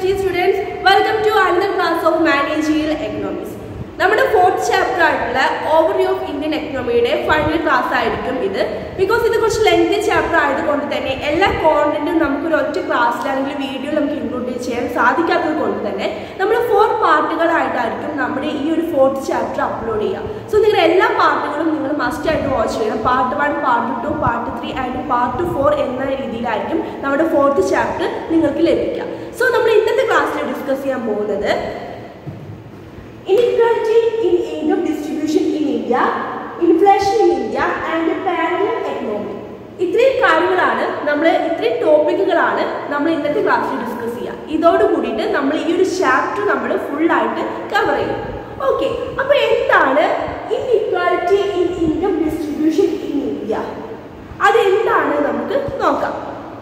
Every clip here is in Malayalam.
University students welcome to another class of managerial economics നമ്മുടെ ഫോർത്ത് ചാപ്റ്റർ ആയിട്ടുള്ള ഓവർവ്യൂ ഓഫ് ഇന്ത്യൻ എക്കണോമിയുടെ ഫൈനൽ ക്ലാസ് ആയിരിക്കും ഇത് ബിക്കോസ് ഇത് കുറച്ച് ലെങ്തി ചാപ്റ്റർ ആയതുകൊണ്ട് തന്നെ എല്ലാ കോണ്ടന്റും നമുക്ക് ഒരു ഒറ്റ ക്ലാസ്സിൽ അല്ലെങ്കിൽ വീഡിയോയിൽ നമുക്ക് ഇൻക്ലൂഡ് ചെയ്യാൻ സാധിക്കാത്തത് കൊണ്ട് തന്നെ നമ്മൾ ഫോർ പാർട്ടുകളായിട്ടായിരിക്കും നമ്മുടെ ഈ ഒരു ഫോർത്ത് ചാപ്റ്റർ അപ്ലോഡ് ചെയ്യുക സോ നിങ്ങളുടെ എല്ലാ പാർട്ടുകളും നിങ്ങൾ മസ്റ്റ് ആയിട്ട് വാച്ച് ചെയ്യണം part one part two part three and part four എന്ന രീതിയിലായിരിക്കും നമ്മുടെ ഫോർത്ത് ചാപ്റ്റർ നിങ്ങൾക്ക് ലഭിക്കുക സോ നമ്മൾ ഇന്നത്തെ ക്ലാസ്സിൽ ഡിസ്കസ് ചെയ്യാൻ പോകുന്നത് inequality in income distribution in India, inflation in India and parallel economy. ഇത്രയും കാര്യങ്ങളാണ് നമ്മൾ ഇത്രയും ടോപ്പിക്കുകളാണ് നമ്മൾ ഇന്നത്തെ ക്ലാസ്സിൽ ഡിസ്കസ് ചെയ്യുക ഇതോട് കൂടിയിട്ട് നമ്മൾ ഈ ഒരു ചാപ്റ്റർ നമ്മൾ ഫുള്ളായിട്ട് കവർ ചെയ്യും ഓക്കെ അപ്പോൾ എന്താണ് inequality in income distribution in India അതെന്താണ് നമുക്ക് നോക്കാം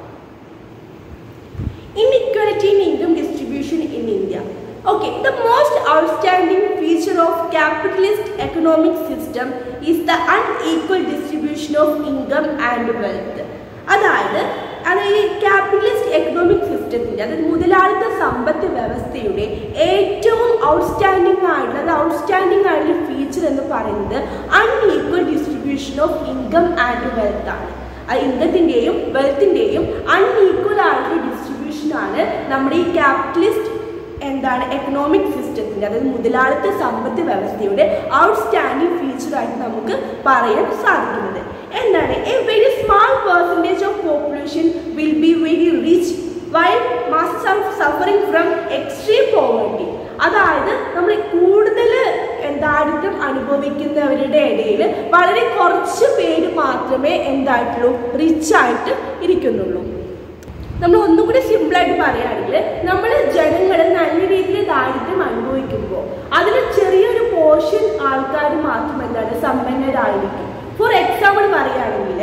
inequality in income distribution in India. Okay, the most outstanding feature of capitalist economic system is the unequal distribution of income and wealth. അതായത് അത് ഈ ക്യാപിറ്റലിസ്റ്റ് എക്കണോമിക് സിസ്റ്റത്തിൻ്റെ അതായത് മുതലാളിത്ത സമ്പത്ത് വ്യവസ്ഥയുടെ ഏറ്റവും ഔട്ട്സ്റ്റാൻഡിംഗ് ആയിട്ടുള്ള അത് ഔട്ട്സ്റ്റാൻഡിംഗ് ആയിട്ടുള്ള ഫീച്ചർ എന്ന് പറയുന്നത് unequal distribution of income and wealth ആണ് ആ ഇൻകത്തിൻ്റെയും വെൽത്തിൻ്റെയും അൺഈക്വൽ ആയിട്ടുള്ള ഡിസ്ട്രിബ്യൂഷനാണ് നമ്മുടെ ഈ ക്യാപിറ്റലിസ്റ്റ് എന്താണ് എക്കണോമിക് സിസ്റ്റത്തിൻ്റെ അതായത് മുതലാളിത്ത സമ്പത്ത് വ്യവസ്ഥയുടെ ഔട്ട്സ്റ്റാൻഡിംഗ് ഫീച്ചറായിട്ട് നമുക്ക് പറയാൻ സാധിക്കുന്നത് എന്താണ് a very small percentage of population will be very rich while masses are suffering from extreme poverty അതായത് നമ്മൾ കൂടുതൽ ദാരിദ്ര്യം അനുഭവിക്കുന്നവരുടെ ഇടയിൽ വളരെ കുറച്ച് പേര് മാത്രമേ എന്തായിട്ടുള്ളൂ റിച്ച് ആയിട്ട് ഇരിക്കുന്നുള്ളൂ നമ്മൾ ഒന്നും കൂടി സിമ്പിളായിട്ട് പറയുകയാണെങ്കിൽ നമ്മൾ ജനങ്ങൾ നല്ല രീതിയിൽ ദാരിദ്ര്യം അനുഭവിക്കുമ്പോൾ അതിൽ ചെറിയൊരു പോർഷൻ ആൾക്കാർ മാത്രം എന്താണ് സമ്പന്നരായിരിക്കും ഫോർ എക്സാമ്പിൾ പറയുകയാണെങ്കിൽ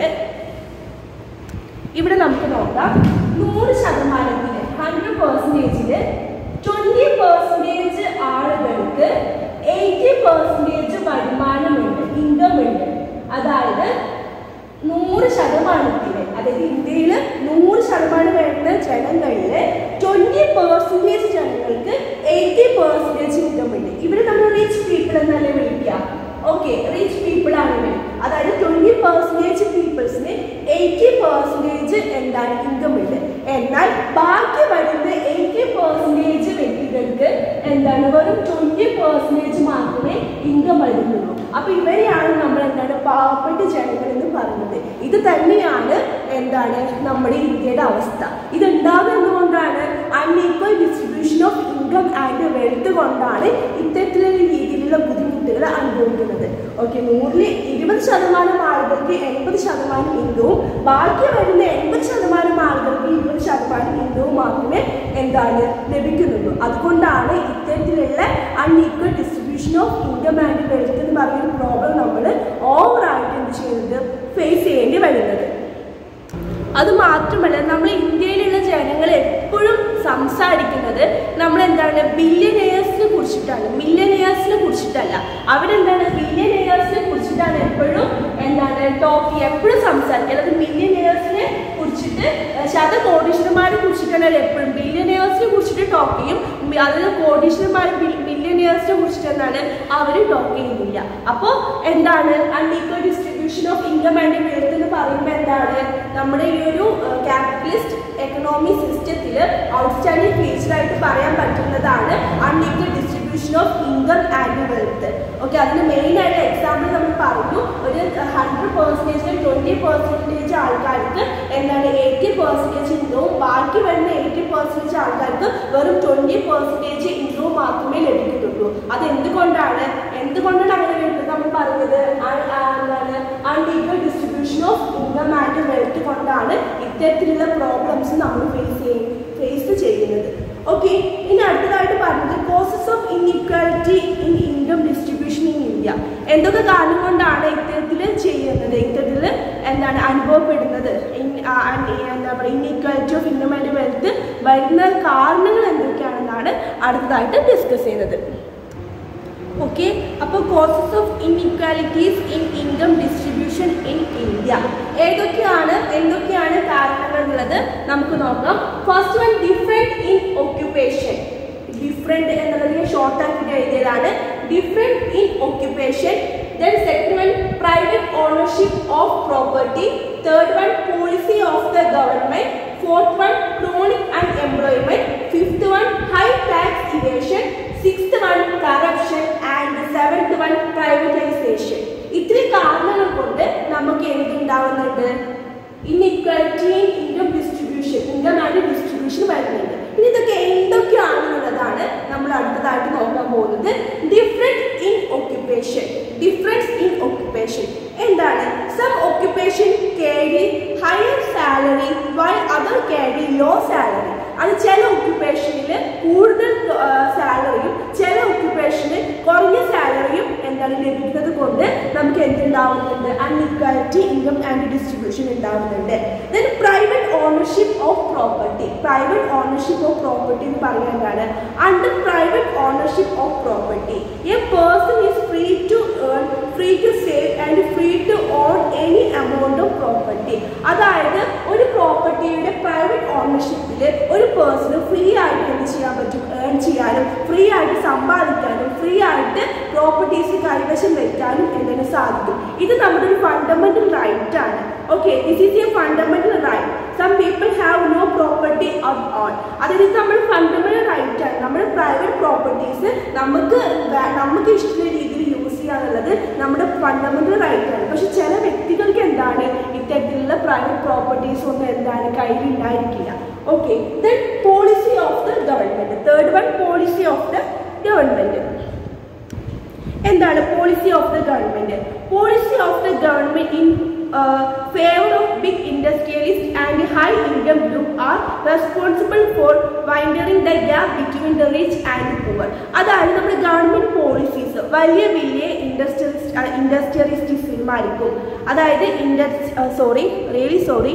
ഇവിടെ നമുക്ക് നോക്കാം നൂറ് ശതമാനത്തിന് ഹൺഡ്രഡ് പെർസെൻറ്റേജിൽ ട്വൻറ്റി പെർസെൻറ്റേജ് ആളുകൾക്ക് എയ്റ്റി പെർസെൻറ്റേജ് വരുമാനമുണ്ട് ഇൻകം ഉണ്ട് അതായത് നൂറ് ശതമാനത്തിന് അതായത് ഇന്ത്യയിൽ നൂറ് ശതമാനം വരുന്ന ജനങ്ങളിൽ ട്വൻറ്റി പെർസെൻറ്റേജ് ജനങ്ങൾക്ക് എയ്റ്റി പെർസെൻറ്റേജ് ഇൻകം ഉണ്ട് ഇവിടെ നമ്മൾ റിച്ച് പീപ്പിൾ എന്നല്ലേ വിളിക്കുക ഓക്കെ റിച്ച് പീപ്പിൾ ആണ് ഇവർ അതായത് ട്വൻറ്റി പെർസെൻറ്റേജ് പീപ്പിൾസിന് എയ്റ്റി പെർസെൻറ്റേജ് എന്താണ് ഇൻകം ഉണ്ട് എന്നാൽ ബാക്കി വരുന്ന എയ്റ്റി പെർസെൻറ്റേജ് വ്യക്തികൾക്ക് എന്താണ് വെറും ട്വൻറ്റി പെർസെൻറ്റേജ് മാത്രമേ ഇൻകം വരുന്നുള്ളൂ അപ്പൊ ഇവരെയാണ് നമ്മൾ എന്താണ് പാവപ്പെട്ട ജനങ്ങൾ എന്ന് പറയുന്നത് ഇത് തന്നെയാണ് എന്താണ് നമ്മുടെ ഇന്ത്യയുടെ അവസ്ഥ ഇത് ഉണ്ടാകുന്നത് എന്തുകൊണ്ടാണ് unequal distribution of income and wealth കൊണ്ടാണ് ഇത്തരത്തിലുള്ള രീതിയിലുള്ള ബുദ്ധിമുട്ടുകൾ അനുഭവിക്കുന്നത് ഓക്കെ നൂറിൽ ഇരുപത് ശതമാനം ആളുകൾക്ക് എൺപത് ശതമാനം ഇൻകവും ബാക്കി വരുന്ന എൺപത് ശതമാനം ആളുകൾക്ക് ഇരുപത് ശതമാനം ഇൻകവും മാത്രമേ എന്താണ് ലഭിക്കുന്നുള്ളൂ അതുകൊണ്ടാണ് ഇത്തരത്തിലുള്ള unequal distribution of income and wealth എന്ന് പറയുന്ന പ്രോബ്ലം നമ്മൾ ഓവറായിട്ട് എന്ത് ചെയ്യുന്നത് ഫേസ് ചെയ്യേണ്ടി വരുന്നത് അത് മാത്രമല്ല നമ്മൾ ഇന്ത്യയിലുള്ള ജനങ്ങൾ എപ്പോഴും സംസാരിക്കുന്നത് നമ്മൾ എന്താണ് ബില്യനെയേഴ്സിനെ കുറിച്ചിട്ടാണ് മില്യനെയേഴ്സിനെ കുറിച്ചിട്ടല്ല അവരെന്താണ് ബില്യനെയേഴ്സിനെ കുറിച്ചിട്ടാണ് എപ്പോഴും എന്താണ് ടോക്ക് എപ്പോഴും സംസാരിക്കുക അത് മില്യനെയേഴ്സിനെ കുറിച്ചിട്ട് ശത കോടീശ്വരന്മാരെ കുറിച്ചിട്ടാണ് എപ്പോഴും ബില്യനെയേഴ്സിനെ കുറിച്ചിട്ട് ടോക്ക് ചെയ്യും അതിൽ കോടീശ്വരന്മാർ ബില്യനെയേഴ്സിനെ കുറിച്ചിട്ട് എന്താണ് അവർ ടോക്ക് ചെയ്യുന്നില്ല അപ്പോൾ എന്താണ് unequal distribution of income and wealth എന്ന് പറയുമ്പോൾ എന്താണ് നമ്മുടെ ഈ ഒരു ക്യാപിറ്റലിസ്റ്റ് എക്കണോമി സിസ്റ്റത്തിൽ ഔട്ട്സ്റ്റാൻഡിംഗ് ഫീച്ചറായിട്ട് പറയാൻ പറ്റുന്നതാണ് unequal distribution of income and wealth okay അതിന് മെയിൻ ആയിട്ട് എക്സാമ്പിൾ നമ്മൾ പറഞ്ഞു ഒരു ഹൺഡ്രഡ് പെർസെൻറ്റേജിൽ ട്വൻറ്റി പെർസെൻറ്റേജ് ആൾക്കാർക്ക് എന്താണ് എയ്റ്റി പെർസെൻറ്റേജ് ഇൻകവും ബാക്കി വരുന്ന എയ്റ്റി പെർസെൻറ്റേജ് ആൾക്കാർക്ക് വെറും ട്വൻറ്റി പെർസെൻറ്റേജ് ഇൻകവും മാത്രമേ ലഭിക്കുന്നുള്ളൂ അത് എന്തുകൊണ്ടാണ് എന്തുകൊണ്ടാണ് അങ്ങനെ വരുന്നത് നമ്മൾ പറഞ്ഞത് എന്താണ് unequal distribution of income and wealth കൊണ്ടാണ് ഇത്തരത്തിലുള്ള പ്രോബ്ലംസ് നമ്മൾ ഫേസ് ചെയ്യുന്നത് ഫേസ് ചെയ്യുന്നത് ഓക്കെ ഇനി അടുത്തതായിട്ട് പറഞ്ഞത് causes of inequality in income distribution in India എന്തൊക്കെ കാരണം കൊണ്ടാണ് ഇത്തരത്തിൽ ചെയ്യുന്നത് ഇത്തരത്തിൽ എന്താണ് അനുഭവപ്പെടുന്നത് എന്താ പറയുക inequality of income and wealth വരുന്ന കാരണങ്ങൾ എന്തൊക്കെയാണെന്നാണ് അടുത്തതായിട്ട് ഡിസ്കസ് ചെയ്യുന്നത് ഓക്കെ അപ്പോൾ causes of inequalities in income distribution in India ഏതൊക്കെയാണ് എന്തൊക്കെയാണ് കാരണങ്ങൾ ഉള്ളത് നമുക്ക് നോക്കാം first one different in occupation different എന്നുള്ളത് ഞാൻ ഷോർട്ട് ആക്കിയിട്ട് എഴുതിയതാണ് different in occupation then second one private ownership of property third one policy of the government fourth one chronic unemployment fifth one high tax evasion sixth one corruption and seventh one privatisation ഇത്രയും കാരണങ്ങൾ കൊണ്ട് നമുക്ക് എന്തുണ്ടാവുന്നുണ്ട് inequality in income distribution income and distribution വരുന്നുണ്ട് ഇനി ഇതൊക്കെ എന്തൊക്കെയാണെന്നുള്ളതാണ് നമ്മൾ അടുത്തതായിട്ട് നോക്കാൻ പോകുന്നത് different in occupation difference in occupation എന്താണ് some occupation carry higher salary why other carry low salary അത് ചില ഒക്യുപ്പേഷനിൽ കൂടുതൽ സാലറിയും ചില ഒക്യുപ്പേഷനിൽ കുറഞ്ഞ സാലറിയും എന്താണ് ലഭിക്കുന്നത് കൊണ്ട് നമുക്ക് എന്തുണ്ടാവുന്നുണ്ട് അൺഇക്വാലിറ്റി ഇൻകം ആൻഡ് ഡിസ്ട്രിബ്യൂഷൻ ഉണ്ടാവുന്നുണ്ട് then private ownership of property private ownership of property എന്ന് പറയുന്നത് എന്താണ് under private ownership of property a person is free to earn free to save and free to own any amount of property അതായത് ഒരു പ്രോപ്പർട്ടിയുടെ പ്രൈവറ്റ് ഓണർഷിപ്പിൽ ഒരു പേഴ്സണ് ഫ്രീ ആയിട്ട് എന്ത് ചെയ്യാൻ പറ്റും ഏൺ ചെയ്യാനും ഫ്രീ ആയിട്ട് സമ്പാദിക്കാനും ഫ്രീ ആയിട്ട് പ്രോപ്പർട്ടീസ് കൈവശം വെക്കാനും എന്തിനു സാധിക്കും ഇത് നമ്മുടെ ഒരു ഫണ്ടമെന്റൽ റൈറ്റ് ആണ് okay this is a fundamental right some people have no property own own അതായത് ഇത് നമ്മുടെ ഫണ്ടമെന്റൽ റൈറ്റ് ആണ് നമ്മുടെ പ്രൈവറ്റ് പ്രോപ്പർട്ടീസ് നമുക്ക് വേ- നമുക്ക് ഇഷ്ടമുള്ള രീതിയിൽ യൂസ് ചെയ്യാന്നുള്ളത് നമ്മുടെ ഫണ്ടമെന്റൽ റൈറ്റ് ആണ് പക്ഷെ ചില വ്യക്തികൾക്ക് എന്താണ് ഇത്തരത്തിലുള്ള പ്രൈവറ്റ് പ്രോപ്പർട്ടീസ് ഒന്നും എന്താണ് കയ്യിൽ ഉണ്ടായിരിക്കില്ല okay then policy of the government third one policy of the government എന്താണ് policy of the government policy of the government in favour of big industrialist and high income group are responsible for widening the gap between the rich and poor അതായത് നമ്മുടെ ഗവൺമെന്റ് പോളിസീസ് വലിയ വലിയ ഇൻഡസ്ട്രിയലിസ്റ്റ് ഇൻഡസ്ട്രിയലിസ്റ്റിമാർക്കും അതായത് indus sorry really sorry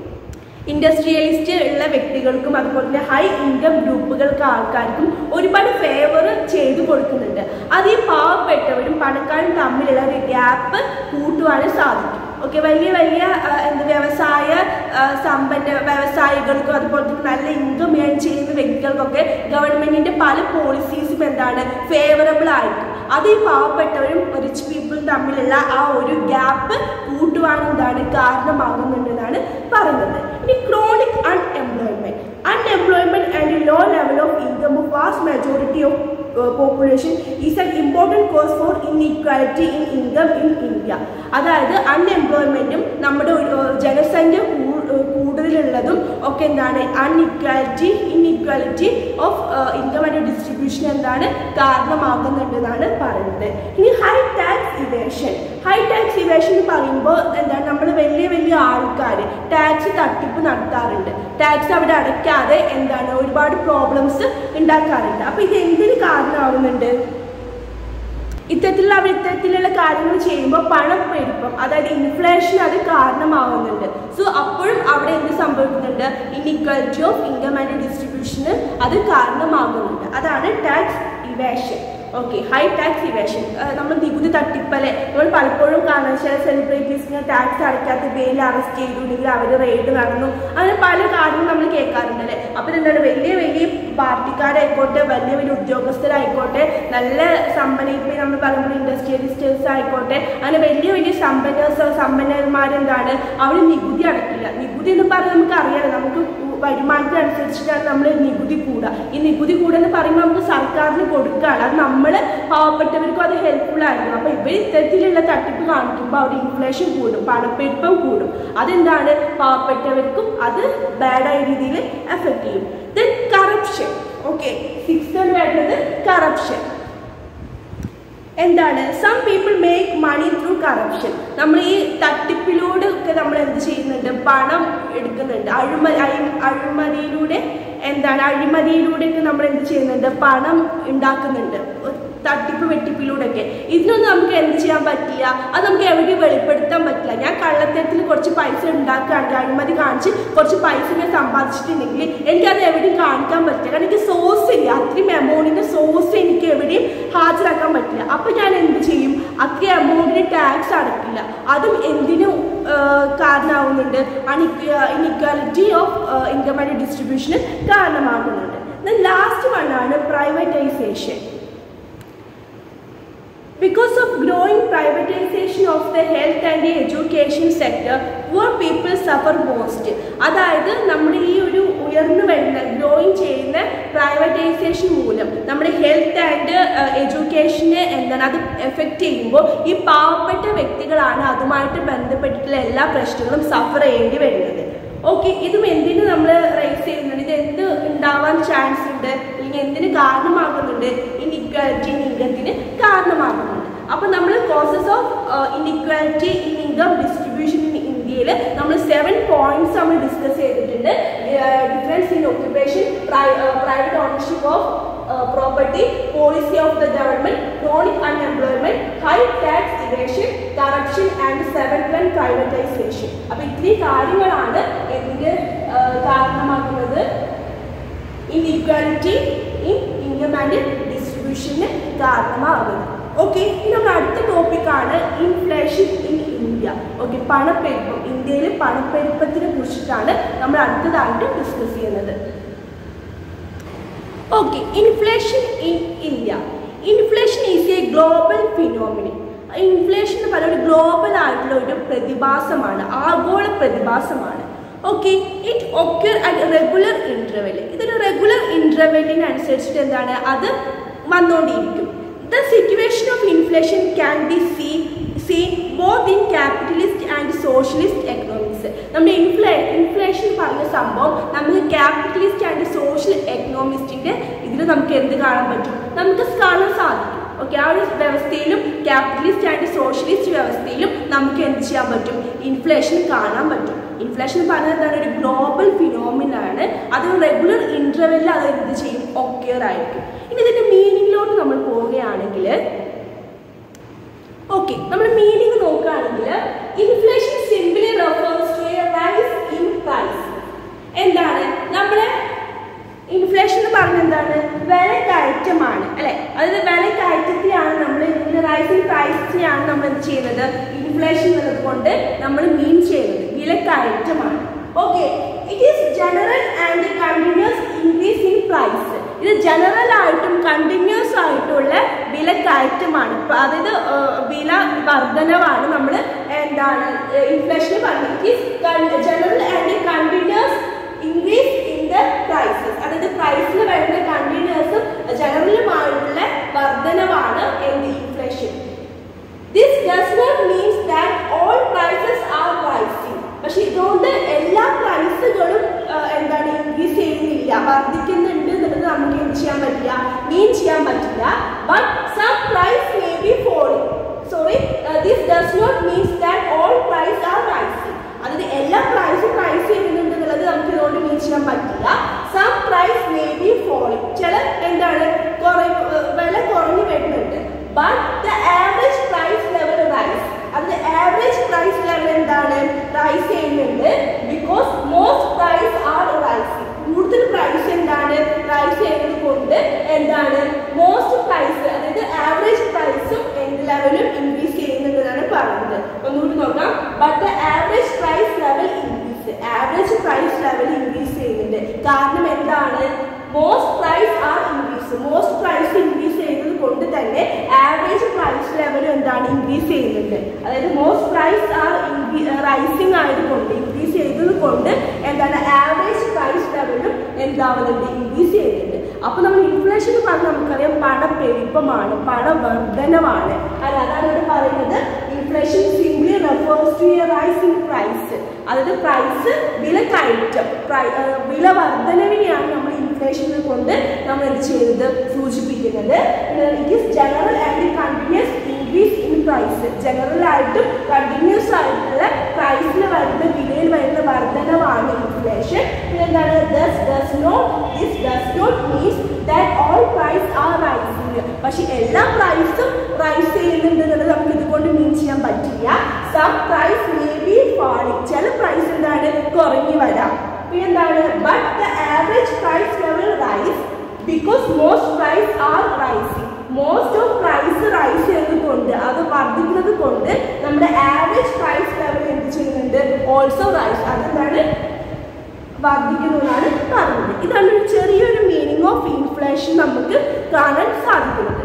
industrialist ഉള്ള വ്യക്തികൾക്കും അതുപോലെ തന്നെ ഹൈ ഇൻകം ഗ്രൂപ്പുകൾക്ക് ആൾക്കാർക്കും ഒരുപാട് ഫേവർ ചെയ്തു കൊടുക്കുന്നുണ്ട് അത് ഈ പാവപ്പെട്ടവരും പണക്കാരും തമ്മിലുള്ള ഒരു ഗ്യാപ്പ് കൂട്ടുവാനും സാധിക്കും ഓക്കെ വലിയ വലിയ ആ, എന്ത് വ്യവസായ ആ, സമ്പന്ന വ്യവസായികൾക്കും അതുപോലെ തന്നെ നല്ല ഇൻകം ഏൺ ചെയ്യുന്ന വ്യക്തികൾക്കൊക്കെ ഗവൺമെന്റിന്റെ പല പോളിസീസും എന്താണ് ഫേവറബിൾ ആയിരിക്കും അത് ഈ പാവപ്പെട്ടവരും റിച്ച് പീപ്പിളും തമ്മിലുള്ള ആ ഒരു ഗ്യാപ്പ് കൂട്ടുവാൻ എന്താണ് കാരണമാകുന്നുണ്ടെന്നാണ് പറയുന്നത് ഇനി chronic unemployment unemployment and low level of income of vast majority of population is an important cause for inequality in income in India അതായത് അൺഎംപ്ലോയ്മെന്റും നമ്മുടെ ഒരു, ഏർ, ജനസംഖ്യ കൂ- ഏർ, കൂടുതലുള്ളതും ഒക്കെ എന്താണ് unequality inequality of income and distribution എന്താണ് കാരണമാകുന്നുണ്ടെന്നാണ് പറയുന്നത് ഇനി high tax evasion high tax evasion എന്ന് പറയുമ്പോൾ എന്താണ് നമ്മൾ വലിയ വലിയ ആൾക്കാർ ടാക്സ് തട്ടിപ്പ് നടത്താറുണ്ട് ടാക്സ് അവിടെ അടയ്ക്കാതെ എന്താണ് ഒരുപാട് പ്രോബ്ലംസ് ഉണ്ടാക്കാറുണ്ട് അപ്പൊ ഇത് എന്തിന് കാരണമാവുന്നുണ്ട് ഇത്തരത്തിലുള്ള അവർ ഇത്തരത്തിലുള്ള കാര്യങ്ങൾ ചെയ്യുമ്പോൾ പണം പെരുപ്പം അതായത് ഇൻഫ്ലേഷൻ അത് കാരണമാവുന്നുണ്ട് സോ അപ്പോഴും അവിടെ എന്ത് സംഭവിക്കുന്നുണ്ട് ഇൻഇക്വാലിറ്റി ഓഫ് ഇൻകം ആൻഡ് ഡിസ്ട്രിബ്യൂഷന് അത് കാരണമാകുന്നുണ്ട് അതാണ് tax evasion okay high tax evasion നമ്മൾ നികുതി തട്ടിപ്പലെ നമ്മൾ പലപ്പോഴും കാണാൻ ചില സെലിബ്രിറ്റീസിന് ടാക്സ് അടയ്ക്കാത്ത പേരിൽ അറസ്റ്റ് ചെയ്തു അല്ലെങ്കിൽ അവർ റെയ്ഡ് നടന്നു അങ്ങനെ പല കാര്യങ്ങളും നമ്മൾ കേൾക്കാറുണ്ട് അല്ലേ അപ്പം എന്താണ് വലിയ വലിയ പാർട്ടിക്കാരായിക്കോട്ടെ വലിയ വലിയ ഉദ്യോഗസ്ഥരായിക്കോട്ടെ നല്ല സമ്പന്ന ഇപ്പം നമ്മൾ പറയുമ്പോൾ ഇൻഡസ്ട്രിയലിസ്റ്റേഴ്സ് ആയിക്കോട്ടെ അങ്ങനെ വലിയ വലിയ സമ്പന്ന സമ്പന്നന്മാരെന്താണ് അവർ നികുതി അടക്കില്ല നികുതി എന്ന് പറഞ്ഞാൽ നമുക്ക് അറിയാലോ നമുക്ക് വരുമാനത്തിനനുസരിച്ചിട്ടാണ് നമ്മൾ നികുതി കൂടുക ഈ നികുതി കൂടുക എന്ന് പറയുമ്പോൾ നമുക്ക് സർക്കാരിന് കൊടുക്കുകയാണ് അത് നമ്മൾ പാവപ്പെട്ടവർക്കും അത് ഹെൽപ്ഫുൾ ആയിരുന്നു അപ്പോൾ ഇവർ ഇത്തരത്തിലുള്ള തട്ടിപ്പ് കാണിക്കുമ്പോൾ അവിടെ ഇൻഫ്ലേഷൻ കൂടും പണപ്പെരുപ്പം കൂടും അതെന്താണ് പാവപ്പെട്ടവർക്കും അത് ബാഡായ രീതിയിൽ എഫക്റ്റ് ചെയ്യും ദെൻ കറപ്ഷൻ ഓക്കെ സിക്സ് വരുന്നത് കറപ്ഷൻ എന്താണ് some people make money through corruption നമ്മൾ ഈ തട്ടിപ്പിലൂടെ ഒക്കെ നമ്മൾ എന്ത് ചെയ്യുന്നുണ്ട് പണം എടുക്കുന്നുണ്ട് അഴിമ അഴി- അഴിമതിയിലൂടെ എന്താണ് അഴിമതിയിലൂടെയൊക്കെ നമ്മൾ എന്ത് ചെയ്യുന്നുണ്ട് പണം ഉണ്ടാക്കുന്നുണ്ട് തട്ടിപ്പ് വെട്ടിപ്പിലൂടെയൊക്കെ ഇതിനൊന്നും നമുക്ക് എന്ത് ചെയ്യാൻ പറ്റില്ല അത് നമുക്ക് എവിടെയും വെളിപ്പെടുത്താൻ പറ്റില്ല ഞാൻ കള്ളത്തരത്തിൽ കുറച്ച് പൈസ ഉണ്ടാക്കുകയാണെങ്കിൽ അഴിമതി കാണിച്ച് കുറച്ച് പൈസ ഞാൻ സമ്പാദിച്ചിട്ടുണ്ടെങ്കിൽ എനിക്കത് എവിടെയും കാണിക്കാൻ പറ്റില്ല കാരണം എനിക്ക് സോഴ്സ് ഇല്ല അത്രയും എമൗണ്ടിന്റെ സോഴ്സ് എനിക്ക് എവിടെയും ഹാജരാക്കാൻ പറ്റില്ല അപ്പൊ ഞാൻ എന്ത് ചെയ്യും അത്രയും എമൗണ്ടിന് ടാക്സ് അടക്കില്ല അതും എന്തിനും കാരണമാവുന്നുണ്ട് ഇനിക്വാലിറ്റി ഓഫ് ഇൻകം ആൻഡ് ഡിസ്ട്രിബ്യൂഷന് കാരണമാകുന്നുണ്ട് ലാസ്റ്റ് വണ്ണാണ് privatisation Because of growing privatization of the health and the education sector, poor people suffer most. അതായത് നമ്മുടെ ഈ ഒരു ഉയർന്നു വരുന്ന ഗ്രോയിങ് ചെയ്യുന്ന പ്രൈവറ്റൈസേഷൻ മൂലം നമ്മുടെ ഹെൽത്ത് ആൻഡ് എഡ്യൂക്കേഷനെ എന്താണ് അത് എഫക്റ്റ് ചെയ്യുമ്പോൾ ഈ പാവപ്പെട്ട വ്യക്തികളാണ് അതുമായിട്ട് ബന്ധപ്പെട്ടിട്ടുള്ള എല്ലാ പ്രശ്നങ്ങളും സഫർ ചെയ്യേണ്ടി വരുന്നത് ഓക്കെ ഇതും എന്തിനു നമ്മൾ റൈസ് ചെയ്യുന്നുണ്ട് ഇത് എന്ത് ഉണ്ടാവാൻ ചാൻസ് ഉണ്ട് അല്ലെങ്കിൽ എന്തിന് കാരണമാകുന്നുണ്ട് ഇൻഇക്വാലിറ്റി ഇൻകത്തിന് കാരണമാകുന്നുണ്ട് അപ്പൊ നമ്മൾ causes of inequality in income distribution in ഇന്ത്യയിൽ നമ്മൾ സെവൻ പോയിന്റ്സ് നമ്മൾ ഡിസ്കസ് ചെയ്തിട്ടുണ്ട് difference in occupation private ownership of property policy of the government chronic unemployment high tax evasion corruption and seven പ്ലൻ പ്രൈവറ്റൈസേഷൻ അപ്പൊ ഇത്രയും കാര്യങ്ങളാണ് എന്തിന് കാരണമാകുന്നത് ഇൻഇക്വാലിറ്റി ഇൻ ഇൻകം ആൻഡ് ഡിസ്ട്രിബ്യൂഷന് കാരണമാകുന്നത് ഓക്കെ ഇനി നമ്മുടെ അടുത്ത ടോപ്പിക്കാണ് ഇൻഫ്ലേഷൻ ഇൻ ഇന്ത്യ ഓക്കെ പണപ്പെരുപ്പം ഇന്ത്യയിൽ പണപ്പെരുപ്പത്തിനെ കുറിച്ചിട്ടാണ് നമ്മൾ അടുത്തതായിട്ട് ഡിസ്കസ് ചെയ്യുന്നത് okay inflation in India inflation is a global phenomena inflation എന്ന് പറയുന്ന ഒരു ഗ്ലോബൽ ആയിട്ടുള്ള ഒരു പ്രതിഭാസമാണ് ആഗോള പ്രതിഭാസമാണ് okay it occur at regular interval ഇതൊരു റെഗുലർ ഇൻ്റർവെല്ലിനനുസരിച്ചിട്ട് എന്താണ് അത് വന്നുകൊണ്ടിരിക്കും the situation of inflation can be see seen both in capitalist and socialist economics നമ്മുടെ ഇൻഫ്ലേ ഇൻഫ്ലേഷൻ പറഞ്ഞ സംഭവം നമുക്ക് ക്യാപിറ്റലിസ്റ്റ് ആൻഡ് സോഷ്യൽ എക്കണോമിസ്റ്റിന്റെ ഇതിൽ നമുക്ക് എന്ത് കാണാൻ പറ്റും നമുക്ക് കാണാൻ സാധിക്കും ഓക്കെ ആ ഒരു വ്യവസ്ഥയിലും ക്യാപിറ്റലിസ്റ്റ് ആൻഡ് സോഷ്യലിസ്റ്റ് വ്യവസ്ഥയിലും നമുക്ക് എന്ത് ചെയ്യാൻ പറ്റും ഇൻഫ്ലേഷൻ കാണാൻ പറ്റും ഇൻഫ്ലേഷൻ പറഞ്ഞാൽ എന്താണ് ഒരു ഗ്ലോബൽ ഫിനോമിനാണ് അത് റെഗുലർ ഇന്റർവെല്ലിൽ അത് എന്ത് ചെയ്യും ഒക്കെയർ ആയിരിക്കും ഇനി ഇതിന്റെ മീനിങ്ങിലോട്ട് നമ്മൾ പോവുകയാണെങ്കിൽ ഓക്കെ നമ്മൾ മീനിങ് നോക്കുകയാണെങ്കിൽ inflation simply refers to a rise in price എന്താണ് നമ്മുടെ ഇൻഫ്ലേഷൻ എന്ന് പറഞ്ഞ എന്താണ് വില കയറ്റമാണ് അല്ലെ അതായത് വില കയറ്റത്തിലാണ് നമ്മൾ റൈസിങ് പ്രൈസിനെയാണ് നമ്മൾ എന്ത് ചെയ്യുന്നത് ഇൻഫ്ലേഷൻ എന്നത് കൊണ്ട് നമ്മൾ മീൻ ചെയ്യുന്നത് വില കയറ്റമാണ് okay it is general and continues increase in price ഇത് ജനറൽ ആയിട്ടും കണ്ടിന്യൂസ് ആയിട്ടുള്ള വില കയറ്റമാണ് ഇപ്പൊ അതായത് വില വർധനവാണ് നമ്മൾ എന്താണ് ഇൻഫ്ലേഷൻ പറഞ്ഞത് it is general and continues increase in the prices അതായത് പ്രൈസിൽ വരുന്ന കണ്ടിന്യൂസും ജനറലുമായിട്ടുള്ള വർധനവാണ് എന്ത് inflation this does not means that all prices are rising പക്ഷെ ഇതുകൊണ്ട് എല്ലാ പ്രൈസുകളും എന്താണ് ഇൻക്രീസ് ചെയ്യുന്നില്ല വർദ്ധിക്കുന്നുണ്ട് എന്നുള്ളത് നമുക്ക് എന്ത് ചെയ്യാൻ പറ്റില്ല മീൻ ചെയ്യാൻ പറ്റില്ല but some price may be falling sorry this does not means that all price are rising അതായത് എല്ലാ പ്രൈസും പ്രൈസ് ചെയ്യുന്നുണ്ട് എന്നുള്ളത് നമുക്ക് ഇതുകൊണ്ട് മീൻ ചെയ്യാൻ പറ്റില്ല some price may be falling ചില എന്താണ് കുറേ വില കുറഞ്ഞു വരുന്നുണ്ട് but the average price level rise അതിന്റെ ആവറേജ് പ്രൈസ് ലെവൽ എന്താണ് റൈസ് ചെയ്യുന്നുണ്ട് because most price are rising കൂടുതൽ പ്രൈസ് എന്താണ് റൈസ് ചെയ്യുന്നത് കൊണ്ട് എന്താണ് മോസ്റ്റ് പ്രൈസ് അതായത് ആവറേജ് പ്രൈസും എന്ത് ലെവലും ഇൻക്രീസ് ചെയ്യുന്നുണ്ടെന്നാണ് പറയുന്നത് ഒന്നുകൂടി നോക്കാം but the average price level increase average price level increase ചെയ്യുന്നുണ്ട് കാരണം എന്താണ് most price are increase most price increase ചെയ്യുന്നത് കൊണ്ട് തന്നെ ആവറേജ് പ്രൈസ് ലെവലും എന്താണ് ഇൻക്രീസ് ചെയ്യുന്നുണ്ട് അതായത് മോസ്റ്റ് പ്രൈസ് ആർ റൈസിംഗ് ആയതുകൊണ്ട് ഇൻക്രീസ് ചെയ്തത് കൊണ്ട് എന്താണ് ആവറേജ് പ്രൈസ് ലെവലും എന്താവുന്നുണ്ട് ഇൻക്രീസ് ചെയ്യുന്നുണ്ട് അപ്പൊ നമ്മൾ ഇൻഫ്ലേഷൻ എന്ന് പറഞ്ഞാൽ നമുക്കറിയാം പണപ്പെരുപ്പമാണ് പണവർദ്ധനമാണ് അല്ല അതാണ് ഇവിടെ പറയുന്നത് inflation simply refers to a rise in price അതായത് പ്രൈസ് വില കയറ്റം വില വർധനവിനെയാണ് നമ്മൾ ഇൻഫ്ലേഷൻ കൊണ്ട് നമ്മൾ എന്ത് ചെയ്യുന്നത് സൂചിപ്പിക്കുന്നത് it is general and continues increase in price general ആയിട്ടും കണ്ടിന്യൂസ് ആയിട്ടുള്ള പ്രൈസിൽ വരുന്ന വിലയിൽ വരുന്ന വർധനവാണ് ഇൻഫ്ലേഷൻ എന്താണ് does does not this does not means that all price are rising പക്ഷെ എല്ലാ പ്രൈസും റൈസ് ചെയ്യുന്നുണ്ട് എന്നുള്ളത് നമുക്ക് ഇതുകൊണ്ട് മീൻ ചെയ്യാൻ പറ്റില്ല some price may be falling ചില പ്രൈസ് എന്താണ് കുറഞ്ഞു വരാം പിന്നെന്താണ് but the average price level rise because most price are rising most of price rise ചെയ്യുന്നതുകൊണ്ട് അത് വർദ്ധിക്കുന്നത് കൊണ്ട് നമ്മുടെ ആവറേജ് പ്രൈസ് ലെവൽ എന്ത് ചെയ്യുന്നുണ്ട് ഓൾസോ റൈസ് അതെന്താണ് വർദ്ധിക്കുന്നതാണ് പറഞ്ഞത് ഇതാണ് ഒരു ചെറിയൊരു മീനിങ് ഓഫ് ഇൻഫ്ലേഷൻ നമുക്ക് കാണാൻ സാധിക്കുന്നത്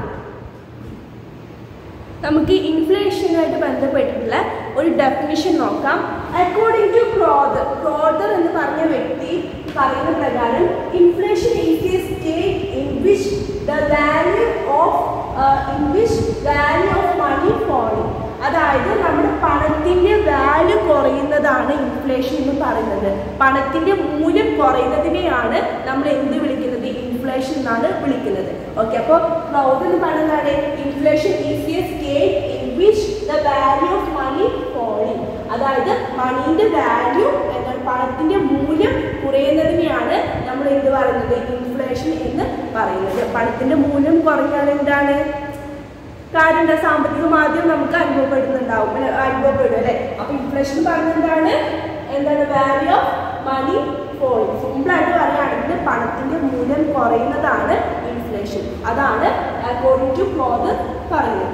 നമുക്ക് ഇൻഫ്ലേഷനുമായിട്ട് ബന്ധപ്പെട്ടിട്ടുള്ള ഒരു ഡെഫിനിഷൻ നോക്കാം അക്കോർഡിംഗ് ടു ക്രോദർ ക്രോദർ എന്ന് പറഞ്ഞ വ്യക്തി പറയുന്ന പ്രകാരം inflation is a state in which the value of in which value of money falling അതായത് നമ്മുടെ പണത്തിന്റെ വാല്യൂ കുറയുന്നതാണ് ഇൻഫ്ലേഷൻ എന്ന് പറയുന്നത് പണത്തിന്റെ മൂല്യം കുറയുന്നതിനെയാണ് നമ്മൾ എന്ത് വിളിക്കുന്നത് ഇൻഫ്ലേഷൻ എന്നാണ് വിളിക്കുന്നത് ഓക്കെ അപ്പോൾ ക്രൗഡ് എന്ന് പറയുന്നതാണ് inflation is a state in which the value of money falling അതായത് മണീന്റെ വാല്യൂ എന്താണ് പണത്തിന്റെ മൂല്യം കുറയുന്നതിനെയാണ് നമ്മൾ എന്ത് പറയുന്നത് ഇൻഫ്ലേഷൻ എന്ന് പറയുന്നത് പണത്തിന്റെ മൂല്യം കുറഞ്ഞാൽ എന്താണ് കാര്യം എന്താ സാമ്പത്തിക മാധ്യമം നമുക്ക് അനുഭവപ്പെടുന്നുണ്ടാവും അല്ലെ, അനുഭവപ്പെടും അല്ലെ അപ്പൊ ഇൻഫ്ലേഷൻ പറഞ്ഞ എന്താണ് എന്താണ് value of money falling simple ആയിട്ട് പറയുകയാണെങ്കിൽ പണത്തിന്റെ മൂല്യം കുറയുന്നതാണ് ഇൻഫ്ലേഷൻ അതാണ് അക്കോർഡിംഗ് ടു ക്ലോത് പറയുന്നത്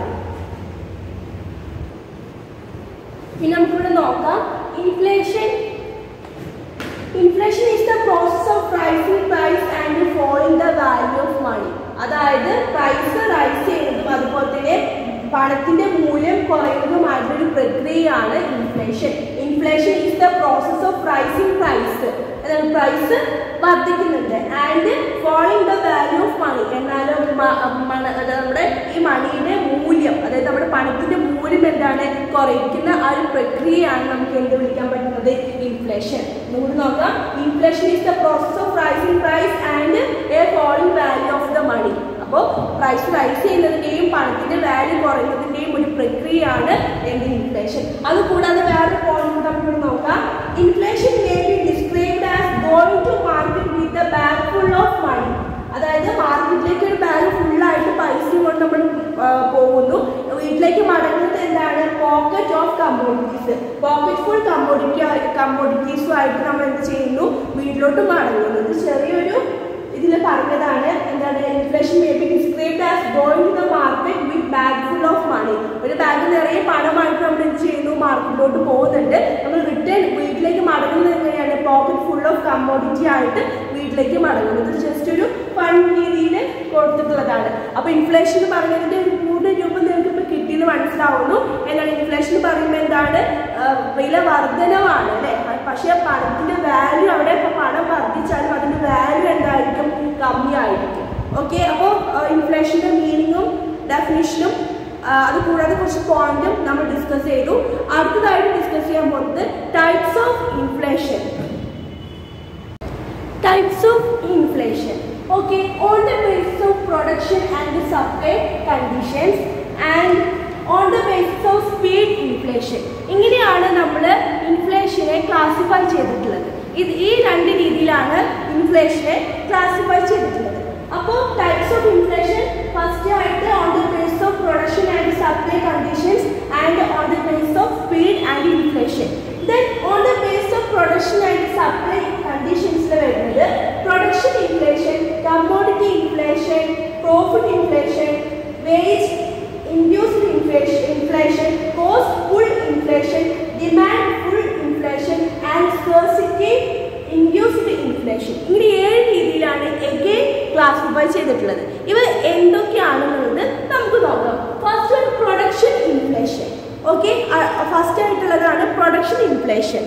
പിന്നെ നമുക്കിവിടെ നോക്കാം inflation inflation is the process of rising price and falling the value of money അതായത് പ്രൈസ് റൈസ് ചെയ്യുന്നതും അതുപോലെ തന്നെ പണത്തിന്റെ മൂല്യം കുറയുന്നതുമായിട്ടൊരു പ്രക്രിയയാണ് inflation inflation is the process of rising price അതായത് പ്രൈസ് വർദ്ധിക്കുന്നുണ്ട് and falling the value of money എന്നാലും മ- മണ- അതായത് നമ്മുടെ ഈ മണിയുടെ മൂല്യം അതായത് നമ്മുടെ പണത്തിന്റെ മൂല്യം എന്താണ് കുറയ്ക്കുന്ന ആ ഒരു പ്രക്രിയയാണ് നമുക്ക് എന്ത് വിളിക്കാൻ പറ്റുന്നത് ഇൻഫ്ലേഷൻ നമുക്ക് നോക്കാം inflation is the process of rising price and a falling value of the money അപ്പോൾ പ്രൈസ് റൈസ് ചെയ്യുന്നതിന്റെയും പണത്തിന്റെ വാല്യൂ കുറയുന്നതിന്റെയും ഒരു പ്രക്രിയയാണ് എന്ത് ഇൻഫ്ലേഷൻ അതുകൂടാതെ വേറൊരു പോയിന്റ് നമുക്ക് നോക്കാം inflation may be described as going to market with a bag full of money അതായത് മാർക്കറ്റിലേക്ക് ഒരു ബാഗ് ഫുള്ളായിട്ട് പൈസ കൊണ്ട് നമ്മൾ ആ, പോകുന്നു വീട്ടിലേക്ക് മടങ്ങുന്നത് എന്താണ് pocket of commodities pocket full commodity കമ്മോഡിറ്റീസുമായിട്ട് നമ്മൾ എന്ത് ചെയ്യുന്നു വീട്ടിലോട്ട് മടങ്ങുന്നു ഇത് ചെറിയൊരു ഇതിൽ പറഞ്ഞതാണ് എന്താണ് inflation may be described as going to the market with bag full of money ഒരു ബാഗ് നിറയെ പണമായിട്ട് നമ്മൾ എന്ത് ചെയ്യുന്നു മാർക്കറ്റിലോട്ട് പോകുന്നുണ്ട് നമ്മൾ റിട്ടേൺ വീട്ടിലേക്ക് മടങ്ങുന്നത് എങ്ങനെയാണ് പോക്കറ്റ് ഫുൾ ഓഫ് കമ്മോഡിറ്റി ആയിട്ട് വീട്ടിലേക്ക് മടങ്ങുന്നത് ഇത് ജസ്റ്റ് ഒരു ഫൺ രീതിയിൽ കൊടുത്തിട്ടുള്ളതാണ് അപ്പൊ ഇൻഫ്ലേഷൻ എന്ന് പറയുന്നതിന്റെ ഒരു പൂർണ്ണ രൂപം നിങ്ങൾക്ക് ഇപ്പൊ കിട്ടിയെന്ന് മനസ്സിലാവുന്നു എന്നാൽ ഇൻഫ്ലേഷൻ എന്ന് പറയുമ്പോൾ എന്താണ് ആ, വില വർധനവാണ് അല്ലെ പക്ഷെ പണത്തിന്റെ വാല്യൂ അവിടെ ഇപ്പൊ പണം വർദ്ധിച്ചാലും അതിന്റെ വാല്യൂ എന്തായിരിക്കും കമ്മിയായിരിക്കും ഓക്കെ അപ്പോൾ ഇൻഫ്ലേഷന്റെ മീനിങ്ങും ഡെഫിനിഷനും അത് കൂടാതെ കുറച്ച് പോയിന്റും നമ്മൾ ഡിസ്കസ് ചെയ്തു അടുത്തതായിട്ട് ഡിസ്കസ് ചെയ്യാൻ പോകുന്നത് types of inflation types of inflation okay on the basis of production and the supply conditions and on the basis of speed inflation ഇങ്ങനെയാണ് നമ്മൾ ഇൻഫ്ലേഷനെ ക്ലാസിഫൈ ചെയ്തിട്ടുള്ളത് ഇത് ഈ രണ്ട് രീതിയിലാണ് ഇൻഫ്ലേഷനെ ക്ലാസിഫൈ ചെയ്തിട്ടുള്ളത് അപ്പോൾ ടൈപ്സ് ഓഫ് ഇൻഫ്ലേഷൻ ഫസ്റ്റ് ആയിട്ട് on the base of production and supply conditions and on the base of speed and inflation then on the base of production and supply കണ്ടീഷൻസിൽ വരുന്നത് production inflation commodity inflation profit inflation wage induced inflation inflation cost full inflation demand full inflation and scarcity induced inflation ഇങ്ങനെ ഏഴ് രീതിയിലാണ് എഗെയിൻ ക്ലാസിഫൈ ചെയ്തിട്ടുള്ളത് ഇവ എന്തൊക്കെയാണെന്നുള്ളത് നമുക്ക് നോക്കാം ഫസ്റ്റ് ഒരു പ്രൊഡക്ഷൻ ഇൻഫ്ലേഷൻ ഓക്കെ ഫസ്റ്റ് ആയിട്ടുള്ളതാണ് production inflation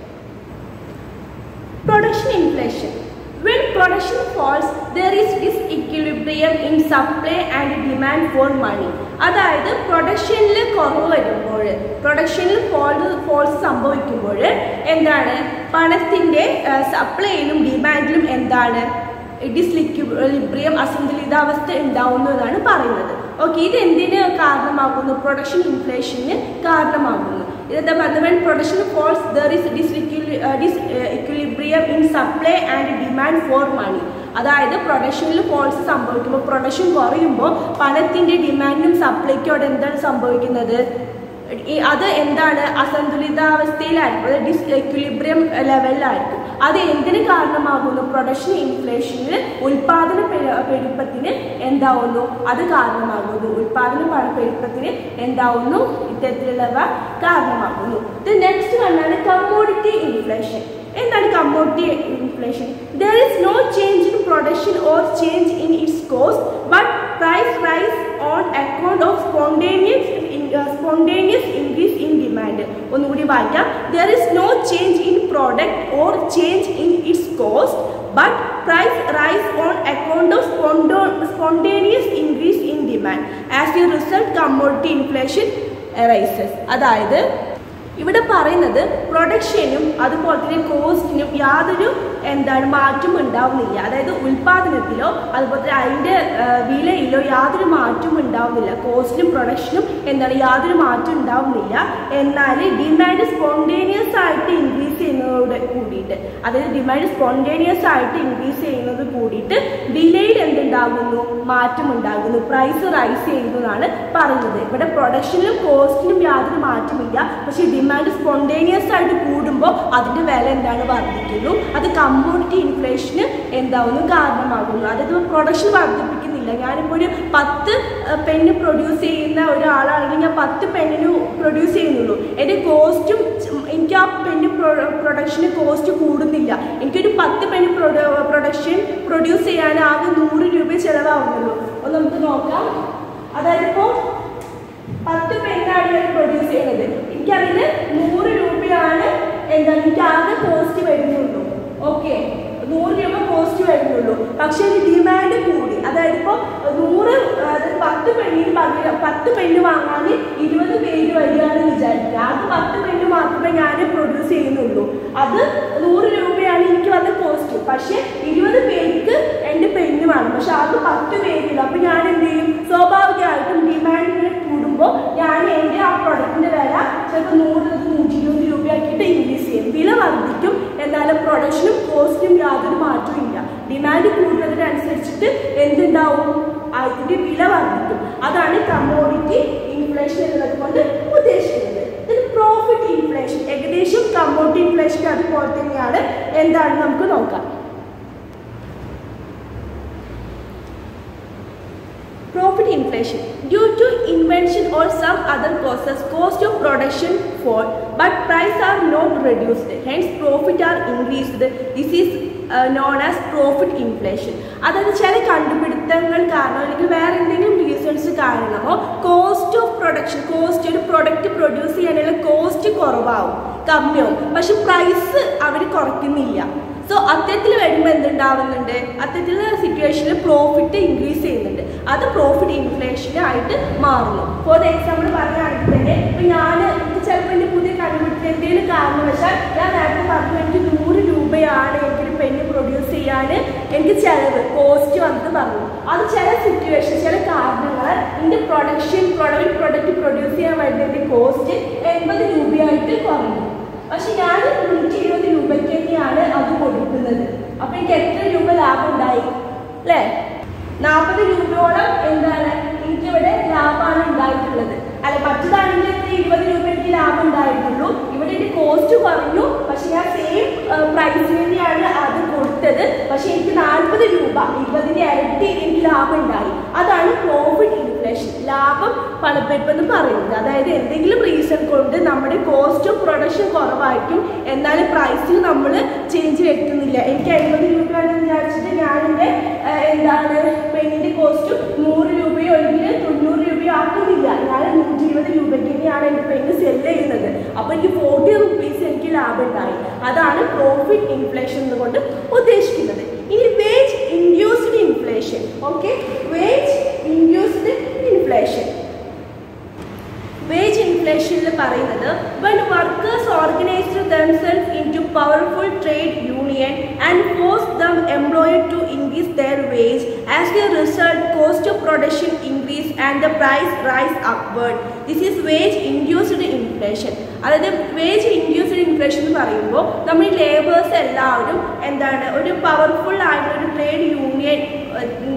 production inflation when production falls there is disequilibrium in supply and demand for money അതായത് പ്രൊഡക്ഷനിൽ കുറവ് വരുമ്പോൾ പ്രൊഡക്ഷനിൽ ഫോൾസ് ഫോൾസ് സംഭവിക്കുമ്പോൾ എന്താണ് പണത്തിൻ്റെ സപ്ലൈയിലും ഡിമാൻഡിലും എന്താണ് ഡിസ്ലിക്വിബ്രിയം അസന്തുലിതാവസ്ഥ ഉണ്ടാവുന്നതാണ് പറയുന്നത് ഓക്കെ ഇത് എന്തിന് കാരണമാകുന്നു പ്രൊഡക്ഷൻ ഇൻഫ്ലേഷന് കാരണമാകുന്നു ഇതെന്താ പറയുന്നത് when production falls there is disequilibrium in supply and demand for money അതായത് പ്രൊഡക്ഷനിൽ ഫോൾസ് സംഭവിക്കുമ്പോൾ പ്രൊഡക്ഷൻ കുറയുമ്പോൾ പണത്തിന്റെ ഡിമാൻഡും സപ്ലൈക്കും അവിടെ എന്താണ് സംഭവിക്കുന്നത് ഈ അത് എന്താണ് അസന്തുലിതാവസ്ഥയിലായിരിക്കും അത് ഡിസ് എക്വിലിബ്രിയം ലെവലിലായിരിക്കും അത് എന്തിന് കാരണമാകുന്നു പ്രൊഡക്ഷൻ ഇൻഫ്ലേഷനിൽ ഉൽപാദന പെരു- പെരുപ്പത്തിന് എന്താവുന്നു അത് കാരണമാകുന്നു ഉൽപാദന പ- പെരുപ്പത്തിന് എന്താവുന്നു ഇത്തരത്തിലുള്ളവ കാരണമാകുന്നു നെക്സ്റ്റ് വന്നാണ് കമ്മോഡിറ്റി ഇൻഫ്ലേഷൻ എന്താണ് commodity inflation there is no change in production or change in its cost but price rise on account of spontaneous spontaneous increase in demand ഒന്നുകൂടി വായിക്കാം there is no change in product or change in its cost but price rise on account of spontaneous increase in demand as a result commodity inflation rises അതായത് ഇവിടെ പറയുന്നത് പ്രൊഡക്ഷനും അതുപോലെ തന്നെ കോസ്റ്റിനും യാതൊരു എന്താണ് മാറ്റം ഉണ്ടാവുന്നില്ല അതായത് ഉൽപാദനത്തിലോ അതുപോലെ തന്നെ അതിൻ്റെ ആ, വിലയിലോ യാതൊരു മാറ്റവും ഉണ്ടാവുന്നില്ല കോസ്റ്റിനും പ്രൊഡക്ഷനും എന്താണ് യാതൊരു മാറ്റം ഉണ്ടാവുന്നില്ല എന്നാൽ ഡിമാൻഡ് സ്പോണ്ടേനിയസ് ആയിട്ട് ഇൻക്രീസ് ചെയ്യുന്നതോട് കൂടിയിട്ട് അതായത് ഡിമാൻഡ് സ്പോണ്ടേനിയസ് ആയിട്ട് ഇൻക്രീസ് ചെയ്യുന്നത് കൂടിയിട്ട് വിലയിൽ എന്തുണ്ടാകുന്നു മാറ്റം ഉണ്ടാകുന്നു പ്രൈസ് റൈസ് ചെയ്യുന്നതാണ് പറയുന്നത് ഇവിടെ പ്രൊഡക്ഷനിലും കോസ്റ്റിനും യാതൊരു മാറ്റമില്ല പക്ഷേ ഡിമാൻഡ് സ്പോണ്ടേനിയസ് ആയിട്ട് കൂടുമ്പോൾ അതിൻ്റെ വില എന്താണ് വർദ്ധിക്കുന്നു അത് കമ്മോഡിറ്റി ഇൻഫ്ലേഷന് എന്താവുന്നു കാരണമാകുന്നു അതായത് പ്രൊഡക്ഷൻ വർദ്ധിപ്പിക്കുന്നില്ല ഞാനിപ്പോൾ ഒരു പത്ത് പെണ്ണ് പ്രൊഡ്യൂസ് ചെയ്യുന്ന ഒരാളാണെങ്കിൽ ഞാൻ പത്ത് പെണ്ണിന് പ്രൊഡ്യൂസ് ചെയ്യുന്നുള്ളൂ എൻ്റെ കോസ്റ്റും എനിക്ക് ആ പെണ്ണ് പ്രൊഡക്ഷന് കോസ്റ്റ് കൂടുന്നില്ല എനിക്കൊരു പത്ത് പെണ്ണ് പ്രൊഡക്ഷൻ പ്രൊഡ്യൂസ് ചെയ്യാൻ ആകെ നൂറ് രൂപ ചിലവാകുന്നുള്ളൂ ഒന്ന് നമുക്ക് നോക്കാം അതായത് ഇപ്പോൾ പത്ത് പെണ്ണാണ് ഞാൻ പ്രൊഡ്യൂസ് ചെയ്യുന്നത് എനിക്കതിന് നൂറ് രൂപയാണ് എന്താണ് എനിക്ക് ആകെ കോസ്റ്റ് വരുന്നുള്ളൂ ഓക്കെ നൂറ് രൂപ കോസ്റ്റ് വരുന്നുള്ളൂ പക്ഷേ ഇത് ഡിമാൻഡ് കൂടി അതായത് ഇപ്പോൾ നൂറ് അതായത് പത്ത് പെണ്ണിന് പകരം പത്ത് പെണ്ണ് വാങ്ങാൻ ഇരുപത് പേര് വരികയാണെന്ന് വിചാരിക്കുക അത് പത്ത് പെണ്ണ് മാത്രമേ ഞാൻ പ്രൊഡ്യൂസ് ചെയ്യുന്നുള്ളൂ അത് നൂറ് രൂപയാണ് എനിക്ക് വന്ന കോസ്റ്റ് പക്ഷേ ഇരുപത് പേർക്ക് എൻ്റെ പെണ്ണ് വേണം പക്ഷെ അത് പത്ത് പേരില്ല അപ്പോൾ ഞാൻ എന്ത് ചെയ്യും സ്വാഭാവികമായിട്ടും ഡിമാൻഡ് ഇങ്ങനെ കൂടുമ്പോൾ ഞാൻ എൻ്റെ ആ പ്രൊഡക്റ്റിൻ്റെ വില ചിലപ്പോൾ നൂറ് നൂറ്റി ഇരുപത് രൂപയാക്കിയിട്ട് ഇൻക്രീസ് ചെയ്യും വില വർദ്ധിക്കും എന്നാലും പ്രൊഡക്ഷനും കോസ്റ്റും യാതൊരു മാറ്റവും ഇല്ല ഡിമാൻഡ് കൂടുന്നതിനനുസരിച്ചിട്ട് എന്തുണ്ടാവും അതിൻ്റെ വില വർദ്ധിക്കും അതാണ് കമ്മോഡിറ്റി ഇൻഫ്ലേഷൻ എന്നത് കൊണ്ട് ഉദ്ദേശിക്കുന്നത് പ്രോഫിറ്റ് ഇൻഫ്ലേഷൻ ഏകദേശം കമ്മോഡിറ്റി ഇൻഫ്ലേഷൻ അതുപോലെ തന്നെയാണ് എന്താണ് നമുക്ക് നോക്കാം Profit inflation. Due to invention or some other causes, cost of production fall, but price are not reduced. Hence, profit are increased. This is uh, known as profit inflation. അതായത് ചില കണ്ടുപിടുത്തങ്ങൾ കാരണം അല്ലെങ്കിൽ വേറെ എന്തെങ്കിലും റീസൺസ് കാരണമോ കോസ്റ്റ് ഓഫ് പ്രൊഡക്ഷൻ കോസ്റ്റ് ഒരു പ്രൊഡക്റ്റ് പ്രൊഡ്യൂസ് ചെയ്യാനുള്ള കോസ്റ്റ് കുറവാകും കമ്മിയാവും പക്ഷെ പ്രൈസ് അവർ കുറയ്ക്കുന്നില്ല സോ അത്തരത്തിൽ വരുമ്പോൾ എന്തുണ്ടാവുന്നുണ്ട് അത്തരത്തിലുള്ള സിറ്റുവേഷനിൽ പ്രോഫിറ്റ് ഇൻക്രീസ് ചെയ്യുന്നുണ്ട് അത് പ്രോഫിറ്റ് ഇൻഫ്ലേഷൻ ആയിട്ട് മാറുന്നു ഫോർ എക്സാമ്പിൾ പറയുകയാണെങ്കിൽ തന്നെ ഇപ്പം ഞാൻ എനിക്ക് ചിലപ്പോൾ എൻ്റെ പുതിയ കണ്ടുപിടുത്തം എന്തെങ്കിലും കാരണവശാൽ ഞാൻ നേരത്തെ പറഞ്ഞു എനിക്ക് നൂറ് രൂപയാണ് എനിക്കൊരു പെണ്ണ് പ്രൊഡ്യൂസ് ചെയ്യാൻ എനിക്ക് ചിലവ് കോസ്റ്റ് വന്നത് പറഞ്ഞു അത് ചില സിറ്റുവേഷൻ ചില കാരണങ്ങൾ എൻ്റെ പ്രൊഡക്ഷൻ പ്രൊഡക്റ്റ് പ്രൊഡക്റ്റ് പ്രൊഡ്യൂസ് ചെയ്യാൻ വേണ്ടി കോസ്റ്റ് എൺപത് രൂപയായിട്ട് കുറഞ്ഞു പക്ഷെ ഞാൻ നൂറ്റി ഇരുപത് രൂപയ്ക്ക് തന്നെയാണ് അത് കൊടുക്കുന്നത് അപ്പൊ എനിക്ക് എത്ര രൂപ ലാഭം ഉണ്ടായി അല്ലേ നാൽപ്പത് രൂപയോളം എന്താണ് എനിക്കിവിടെ ലാഭമാണ് ഉണ്ടായിട്ടുള്ളത് അല്ല മറ്റതാണെങ്കിൽ എത്ര ഇരുപത് രൂപ എനിക്ക് ലാഭം ഉണ്ടായിട്ടുള്ളൂ ഇവിടെ എൻ്റെ കോസ്റ്റ് കുറഞ്ഞു പക്ഷെ ഞാൻ സെയിം പ്രൈസിന് തന്നെയാണ് അത് കൊടുത്തത് പക്ഷെ എനിക്ക് നാൽപ്പത് രൂപ ഇരുപതിൻ്റെ ഇരട്ടി എനിക്ക് ലാഭം ഉണ്ടായി അതാണ് പ്രോഫിറ്റ് ഇൻഫ്ലേഷൻ ലാഭം പണപ്പെരുപ്പെന്ന് പറയുന്നത് അതായത് എന്തെങ്കിലും റീസൺ കൊണ്ട് നമ്മുടെ കോസ്റ്റ് ഓഫ് പ്രൊഡക്ഷൻ കുറവായിരിക്കും എന്നാൽ പ്രൈസിൽ നമ്മൾ ചേഞ്ച് വരുത്തുന്നില്ല എനിക്ക് എഴുപത് രൂപയാണെന്ന് വിചാരിച്ചിട്ട് ഞാനെൻ്റെ എന്താണ് പെണ്ണിൻ്റെ കോസ്റ്റ് നൂറ് രൂപയോ അല്ലെങ്കിൽ തൊണ്ണൂറ് രൂപയോ ആക്കുന്നില്ല ഞാൻ നൂറ്റി ഇരുപത് രൂപയ്ക്ക് തന്നെയാണ് എൻ്റെ പെണ്ണ് സെല്ല് ചെയ്യുന്നത് അപ്പോൾ എനിക്ക് ഫോർട്ടി റുപ്പീസ് എനിക്ക് ലാഭം ഉണ്ടായി അതാണ് പ്രോഫിറ്റ് ഇൻഫ്ലേഷൻ എന്നുകൊണ്ട് ഉദ്ദേശിക്കുന്നത് ഇനി wage induced inflation okay wage induced inflation wage ഇൻഫ്ലേഷനിൽ പറയുന്നത് when workers organized themselves into powerful trade union and forced them employed to increase their wage as a result cost of production increase and the price rise upward this is wage induced inflation അതായത് വേജ് ഇൻഡ്യൂസ്ഡ് ഇൻഫ്ലേഷൻ എന്ന് പറയുമ്പോൾ നമ്മൾ ലേബേഴ്സ് എല്ലാവരും എന്താണ് ഒരു പവർഫുൾ ആയിട്ടുള്ള ഒരു ട്രേഡ് യൂണിയൻ്റെ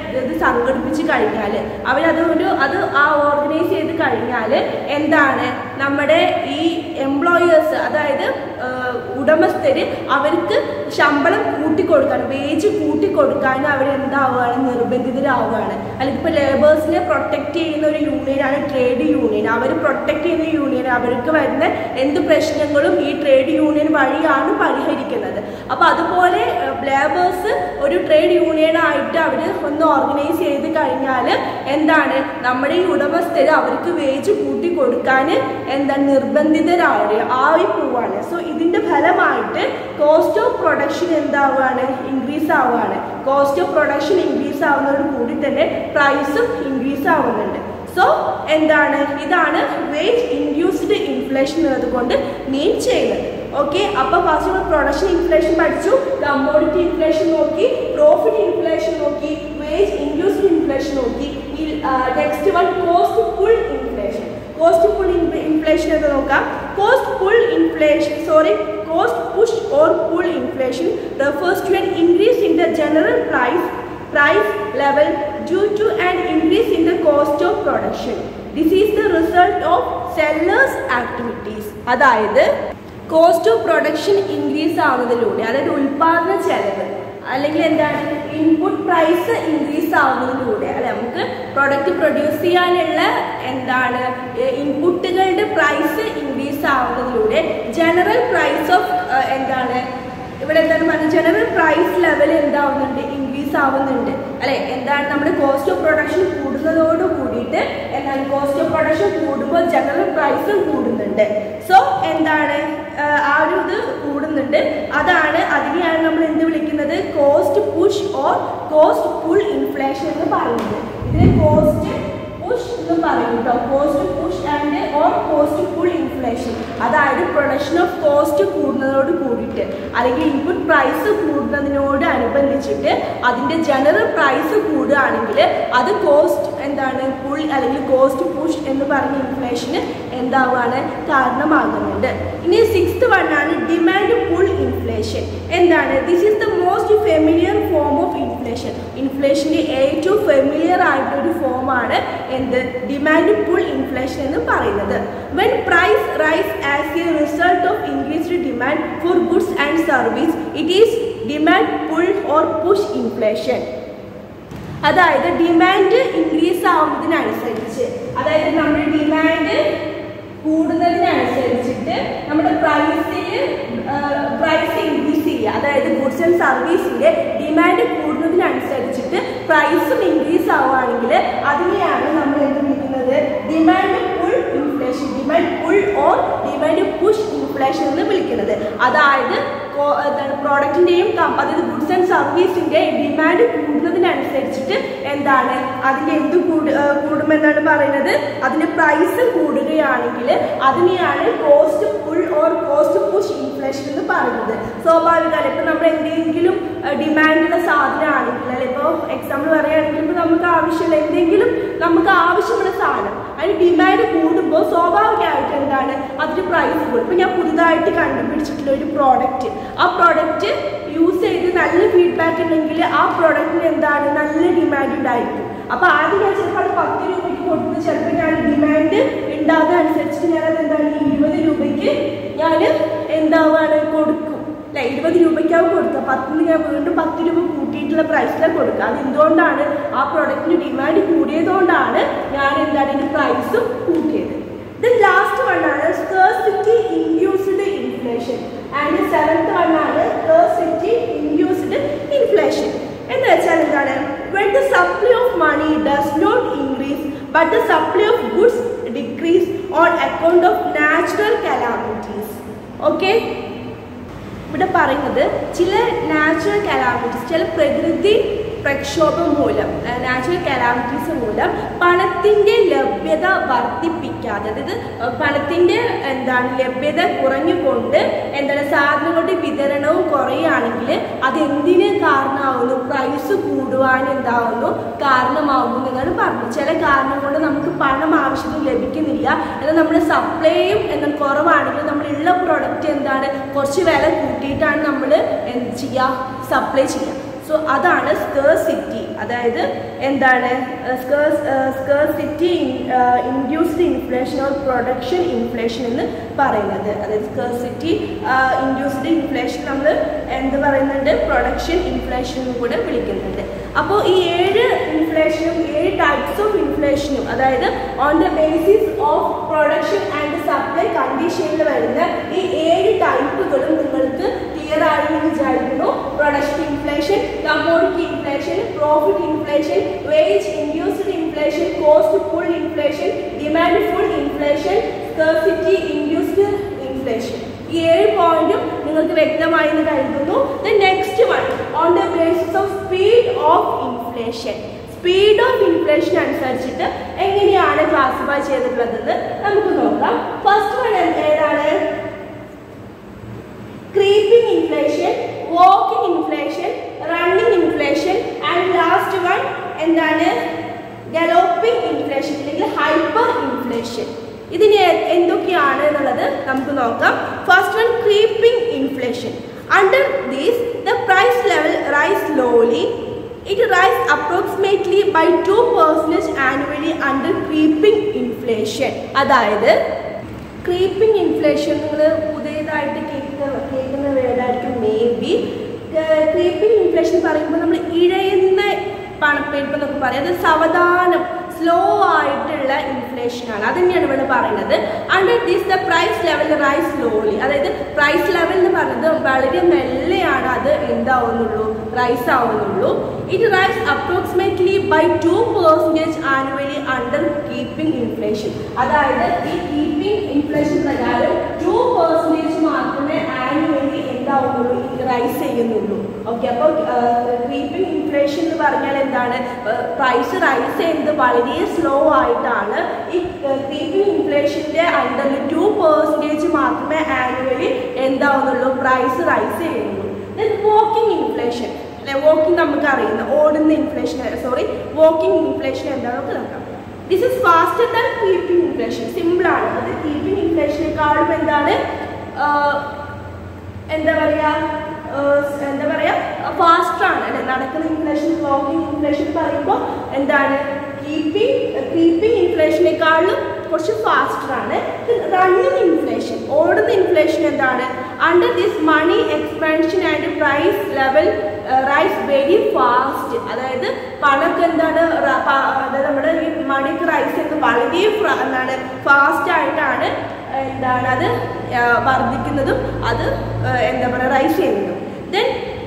ഇത് സംഘടിപ്പിച്ച് കഴിഞ്ഞാൽ അവരതൊരു അത് ആ ഓർഗനൈസ് ചെയ്ത് കഴിഞ്ഞാൽ എന്താണ് നമ്മുടെ ഈ എംപ്ലോയേഴ്സ് അതായത് ആഹ്, ഉടമസ്ഥര് അവർക്ക് ശമ്പളം കൂട്ടിക്കൊടുക്കാൻ വേജ് കൂട്ടിക്കൊടുക്കാൻ അവരെന്താവുകയാണ് നിർബന്ധിതരാവുകയാണ് അല്ലെങ്കിൽ ഇപ്പോൾ ലേബേഴ്സിനെ പ്രൊട്ടക്ട് ചെയ്യുന്ന ഒരു യൂണിയനാണ് ട്രേഡ് യൂണിയൻ അവർ പ്രൊട്ടക്ട് ചെയ്യുന്ന യൂണിയൻ അവർക്ക് വരുന്ന എന്ത് പ്രശ്നങ്ങളും ഈ ട്രേഡ് യൂണിയൻ വഴിയാണ് പരിഹരിക്കുന്നത് അപ്പോൾ അതുപോലെ ലേബേഴ്സ് ഒരു ട്രേഡ് യൂണിയൻ ആയിട്ട് അവർ ഒന്ന് ഓർഗനൈസ് ചെയ്ത് കഴിഞ്ഞാൽ എന്താണ് നമ്മുടെ ഈ ഉടമസ്ഥർ അവർക്ക് വേജ് കൂട്ടി കൊടുക്കാൻ എന്താണ് നിർബന്ധിതരാവുക ആയി പോവാണ് സോ ഇതിന്റെ ഫലമായിട്ട് കോസ്റ്റ് ഓഫ് പ്രൊഡക്ഷൻ എന്താവുകയാണ് ഇൻക്രീസ് ആവുകയാണ് കോസ്റ്റ് ഓഫ് പ്രൊഡക്ഷൻ ഇൻക്രീസ് ആവുന്നതോട് കൂടി തന്നെ പ്രൈസും ഇൻക്രീസ് ആവുന്നുണ്ട് സോ എന്താണ് ഇതാണ് വേജ് ഇൻഡ്യൂസ്ഡ് ഇൻഫ്ലേഷൻ എന്നതുകൊണ്ട് മീൻ ചെയ്യുന്നത് ഓക്കെ അപ്പൊ ഫസ്റ്റ് നമ്മൾ പ്രൊഡക്ഷൻ ഇൻഫ്ലേഷൻ പഠിച്ചു കമ്മോഡിറ്റി ഇൻഫ്ലേഷൻ നോക്കി പ്രോഫിറ്റ് ഇൻഫ്ലേഷൻ നോക്കി വേജ് ഇൻഡ്യൂസ്ഡ് ഇൻഫ്ലേഷൻ നോക്കി next one cost full inflation cost full inflation എന്ന് നോക്കാം cost full inflation sorry cost push or full inflation refers to an increase in the general price price level due to an increase in the cost of production. This is the result of sellers activities. അതായത് കോസ്റ്റ് ഓഫ് പ്രൊഡക്ഷൻ ഇൻക്രീസ് ആവുന്നതിലൂടെ അതായത് ഉൽപാദന ചെലവ് അല്ലെങ്കിൽ എന്താണ് ഇൻപുട്ട് പ്രൈസ് ഇൻക്രീസ് ആവുന്നതിലൂടെ അല്ലെ നമുക്ക് പ്രൊഡക്റ്റ് പ്രൊഡ്യൂസ് ചെയ്യാനുള്ള എന്താണ് ഇൻപുട്ടുകളുടെ പ്രൈസ് ഇൻക്രീസ് ആവുന്നതിലൂടെ ജനറൽ പ്രൈസ് ഓഫ് എന്താണ് ഇവിടെ എന്താണ് പറഞ്ഞത് ജനറൽ പ്രൈസ് ലെവൽ എന്താവുന്നുണ്ട് ഇൻക്രീസ് ആവുന്നുണ്ട് അല്ലെ എന്താണ് നമ്മുടെ കോസ്റ്റ് ഓഫ് പ്രൊഡക്ഷൻ കൂടുന്നതോട് കൂടിയിട്ട് എന്താണ് കോസ്റ്റ് ഓഫ് പ്രൊഡക്ഷൻ കൂടുമ്പോൾ ജനറൽ പ്രൈസും കൂടുന്നുണ്ട് സോ എന്താണ് ആ, ആ ഒരു ഇത് കൂടുന്നുണ്ട് അതാണ് അതിനെയാണ് നമ്മൾ എന്ത് വിളിക്കുന്നത് cost push or cost pull inflation എന്ന് പറയുന്നത് ഇതിനെ കോസ്റ്റ് പുഷ് എന്ന് പറയും കേട്ടോ cost push and or cost pull inflation അതായത് പ്രൊഡക്ഷൻ ഓഫ് കോസ്റ്റ് കൂടുന്നതോട് കൂടിയിട്ട് അല്ലെങ്കിൽ ഇൻപുട്ട് പ്രൈസ് കൂടുന്നതിനോട് അനുബന്ധിച്ചിട്ട് അതിന്റെ ജനറൽ പ്രൈസ് കൂടുകയാണെങ്കിൽ അത് കോസ്റ്റ് എന്താണ് പുൾ അല്ലെങ്കിൽ കോസ്റ്റ് പുഷ് എന്ന് പറഞ്ഞ ഇൻഫ്ലേഷന് എന്താവാണ് കാരണമാകുന്നുണ്ട് ഇനി സിക്സ്ത് വൺ ആണ് ഡിമാൻഡ് പുൾ ഇൻഫ്ലേഷൻ എന്താണ് this is the most familiar form of inflation ഇൻഫ്ലേഷന്റെ ഏറ്റവും ഫെമിലിയർ ആയിട്ടൊരു ഫോമാണ് എന്ത് ഡിമാൻഡ് പുൾ ഇൻഫ്ലേഷൻ എന്ന് പറയുന്നത് when price rise as a result of increased demand for goods and service it is demand pull or push inflation അതായത് ഡിമാൻഡ് ഇൻക്രീസ് ആവുന്നതിനനുസരിച്ച് അതായത് നമ്മുടെ ഡിമാൻഡ് കൂടുന്നതിനനുസരിച്ചിട്ട് നമ്മുടെ പ്രൈസിൽ പ്രൈസ് ഇൻക്രീസ് ചെയ്യുക അതായത് ഗുഡ്സ് ആൻഡ് സർവീസിന്റെ ഡിമാൻഡ് കൂടുന്നതിനനുസരിച്ചിട്ട് പ്രൈസും ഇൻക്രീസ് ആവുകയാണെങ്കിൽ അതിനെയാണ് നമ്മൾ എന്ത് വിളിക്കുന്നത് demand pull inflation demand pull or demand push inflation എന്ന് വിളിക്കുന്നത് അതായത് കോ- എന്താണ് പ്രോഡക്റ്റിന്റെയും അതായത് ഗുഡ്സ് ആൻഡ് സർവീസിന്റെ ഡിമാൻഡ് കൂടുന്നതിനനുസരിച്ചിട്ട് എന്താണ് അതിന്റെ എന്ത് കൂടു ആ, കൂടുമെന്നാണ് പറയുന്നത് അതിന്റെ പ്രൈസ് കൂടുകയാണെങ്കിൽ അതിനെയാണ് cost pull or cost push inflation എന്ന് പറയുന്നത് സ്വാഭാവികമാണ് ഇപ്പൊ നമ്മൾ എന്തെങ്കിലും ഡിമാൻഡുള്ള സാധനമാണെങ്കിൽ അല്ലെ ഇപ്പോൾ എക്സാമ്പിൾ പറയുകയാണെങ്കിൽ ഇപ്പൊ നമുക്ക് ആവശ്യമുള്ള എന്തെങ്കിലും നമുക്ക് ആവശ്യമുള്ള സാധനം അതിന് ഡിമാൻഡ് കൂടുമ്പോൾ സ്വാഭാവികമായിട്ട് എന്താണ് അതിന് പ്രൈസ് കൂടും ഇപ്പൊ ഞാൻ പുതുതായിട്ട് കണ്ടുപിടിച്ചിട്ടുള്ള ഒരു പ്രോഡക്റ്റ് ആ പ്രോഡക്റ്റ് യൂസ് ചെയ്ത് നല്ല ഫീഡ്ബാക്ക് ഉണ്ടെങ്കിൽ ആ പ്രോഡക്റ്റിന് എന്താണ് നല്ല ഡിമാൻഡ് ഉണ്ടായിരിക്കും അപ്പൊ ആദ്യം ഞാൻ ചിലപ്പോൾ അത് പത്ത് രൂപയ്ക്ക് കൊടുത്ത് ചിലപ്പോൾ ഞാൻ ഡിമാൻഡ് ഉണ്ടാകുന്ന അനുസരിച്ചിട്ട് ഞാൻ അത് എന്താണ് ഈ ഇരുപത് രൂപയ്ക്ക് ഞാൻ എന്താവാണ് കൊടുക്കും അല്ലെ ഇരുപത് രൂപയ്ക്കാവും കൊടുക്കുക പത്തിന് ഞാൻ വീണ്ടും പത്ത് രൂപ കൂട്ടിയിട്ടുള്ള പ്രൈസിലാണ് കൊടുക്കുക അത് എന്തുകൊണ്ടാണ് ആ പ്രൊഡക്റ്റിന് ഡിമാൻഡ് കൂടിയതുകൊണ്ടാണ് ഞാൻ എന്താണ് ഇതിന്റെ പ്രൈസും കൂട്ടിയത് ദെൻ ലാസ്റ്റ് വൺ ആണ് scarcity induced inflation and seventh one ആണ് സ്കേഴ്സിറ്റി ഇൻഡ്യൂസ്ഡ് ഇൻഫ്ലേഷൻ എന്ന് വെച്ചാൽ എന്താണ് when the supply of money does not increase but the supply of goods decrease on account of natural calamities okay ഇവിടെ പറയുന്നത് ചില നാച്ചുറൽ കലാമിറ്റീസ് ചില പ്രകൃതി പ്രക്ഷോഭം മൂലം നാച്ചുറൽ കലാമിറ്റീസ് മൂലം പണത്തിന്റെ ലഭ്യത വർദ്ധിപ്പിക്കാതെ അതായത് പണത്തിന്റെ എന്താണ് ലഭ്യത കുറഞ്ഞുകൊണ്ട് എന്താണ് സാധനങ്ങളുടെ വിതരണവും കുറയുകയാണെങ്കിൽ അത് എന്തിന് കാരണമാവുന്നു പ്രൈസ് കൂടുവാൻ എന്താവുന്നു കാരണമാവുന്നു എന്നാണ് പറഞ്ഞത് ചില കാരണം കൊണ്ട് നമുക്ക് പണം ആവശ്യത്തിന് ലഭിക്കുന്നില്ല എന്നാൽ നമ്മുടെ സപ്ലൈയും എന്നാൽ കുറവാണെങ്കിൽ നമ്മളുള്ള പ്രോഡക്റ്റ് എന്താണ് കുറച്ച് വില കൂട്ടിയിട്ടാണ് നമ്മൾ എന്ത് ചെയ്യുക സപ്ലൈ ചെയ്യുക സോ അതാണ് സ്കേഴ്സിറ്റി അതായത് എന്താണ് scarcity induced inflation or production inflation എന്ന് പറയുന്നത് അതായത് സ്കേഴ്സിറ്റി ഇൻഡ്യൂസ്ഡ് ഇൻഫ്ലേഷൻ നമ്മൾ എന്ത് പറയുന്നുണ്ട് പ്രൊഡക്ഷൻ ഇൻഫ്ലേഷൻ എന്ന് കൂടെ വിളിക്കുന്നുണ്ട് അപ്പോൾ ഈ ഏഴ് ഇൻഫ്ലേഷനും ഏഴ് ടൈപ്സ് ഓഫ് ഇൻഫ്ലേഷനും അതായത് on the basis of production and supply കണ്ടീഷനിൽ വരുന്ന ഈ ഏഴ് ടൈപ്പുകളും നിങ്ങൾക്ക് ക്ലിയർ ആണെന്ന് വിചാരിക്കുന്നു production inflation commodity inflation profit inflation wage induced inflation cost full inflation demand full inflation scarcity induced inflation ഈ ഏഴ് പോയിന്റും നിങ്ങൾക്ക് വ്യക്തമായി എന്ന് കരുതുന്നു the next one on the basis of speed of inflation speed of inflation അനുസരിച്ചിട്ട് എങ്ങനെയാണ് ക്ലാസിഫൈ ചെയ്തിട്ടുള്ളതെന്ന് നമുക്ക് നോക്കാം ഫസ്റ്റ് വൺ ഏതാണ് creeping inflation walking inflation running inflation and last one എന്താണ് ഗലോപ്പിംഗ് ഇൻഫ്ലേഷൻ അല്ലെങ്കിൽ ഹൈപ്പർ ഇൻഫ്ലേഷൻ ഇതിന് എന്തൊക്കെയാണ് എന്നുള്ളത് നമുക്ക് നോക്കാം first one creeping inflation under these the price level rise slowly it rise approximately by two percentage annually under creeping inflation അതായത് ക്രീപ്പിംഗ് ഇൻഫ്ലേഷൻ നിങ്ങൾ പുതിയതായിട്ട് കേൾക്കുന്ന കേൾക്കുന്ന വേർഡായിരിക്കും മേ ബി ക്രീപ്പിംഗ് ഇൻഫ്ലേഷൻ പറയുമ്പോൾ നമ്മൾ ഇഴയുന്ന പണപ്പെരുപ്പം എന്നൊക്കെ പറയും അത് സാവധാനം സ്ലോ ആയിട്ടുള്ള ഇൻഫ്ലേഷനാണ് അത് തന്നെയാണ് ഇവിടെ പറയുന്നത് under this the price level rise slowly അതായത് പ്രൈസ് ലെവൽ എന്ന് പറയുന്നത് വളരെ മെല്ലെയാണ് അത് എന്താവുന്നുള്ളൂ റൈസ് ആവുന്നുള്ളൂ it rise approximately by two percentage annually under creeping inflation അതായത് ഈ കീപ്പിംഗ് ഇൻഫ്ലേഷൻ പ്രകാരം ടു പെർസെൻറ്റേജ് മാത്രമേ ആനുവലി എന്താവുന്നുള്ളൂ റൈസ് ചെയ്യുന്നുള്ളൂ ഓക്കെ അപ്പോൾ ക്രീപ്പിംഗ് ഇൻഫ്ലേഷൻ എന്ന് പറഞ്ഞാൽ എന്താണ് പ്രൈസ് റൈസ് ചെയ്യുന്നത് വളരെ സ്ലോ ആയിട്ടാണ് ഈ ക്രീപ്പിംഗ് ഇൻഫ്ലേഷൻ്റെ അണ്ടറിൽ ടു പെർസെൻറ്റേജ് മാത്രമേ ആനുവലി എന്താവുന്നുള്ളൂ പ്രൈസ് റൈസ് ചെയ്യുന്നുള്ളൂ ദെൻ വാക്കിംഗ് ഇൻഫ്ലേഷൻ അല്ലെ വാക്കിംഗ് നമുക്ക് അറിയുന്ന ഓടുന്ന ഇൻഫ്ലേഷൻ സോറി വാക്കിംഗ് ഇൻഫ്ലേഷൻ എന്താണെന്ന് നോക്കാം this is faster than creeping inflation simple ആണ് അത് കീപ്പിംഗ് ഇൻഫ്ലേഷനേക്കാളും എന്താണ് എന്താ പറയാ എന്താ പറയാ ഫാസ്റ്റർ ആണ് അല്ലെ നടക്കുന്ന ഇൻഫ്ലേഷൻ വാക്കിംഗ് ഇൻഫ്ലേഷൻ പറയുമ്പോൾ എന്താണ് കീപ്പിംഗ് കീപ്പിംഗ് ഇൻഫ്ലേഷനേക്കാളും കുറച്ച് ഫാസ്റ്റർ ആണ് റണ്ണിങ് ഇൻഫ്ലേഷൻ ഓടുന്ന ഇൻഫ്ലേഷൻ എന്താണ് under this money expansion and price level rise very fast അതായത് പണമൊക്കെ എന്താണ് അതായത് നമ്മുടെ ഈ മണിക്ക് റൈസ് ചെയ്യുന്നത് വളരെ എന്താണ് ഫാസ്റ്റ് ആയിട്ടാണ് എന്താണ് അത് വർദ്ധിക്കുന്നതും അത് എന്താ പറയുക റൈസ് ചെയ്യുന്നതും then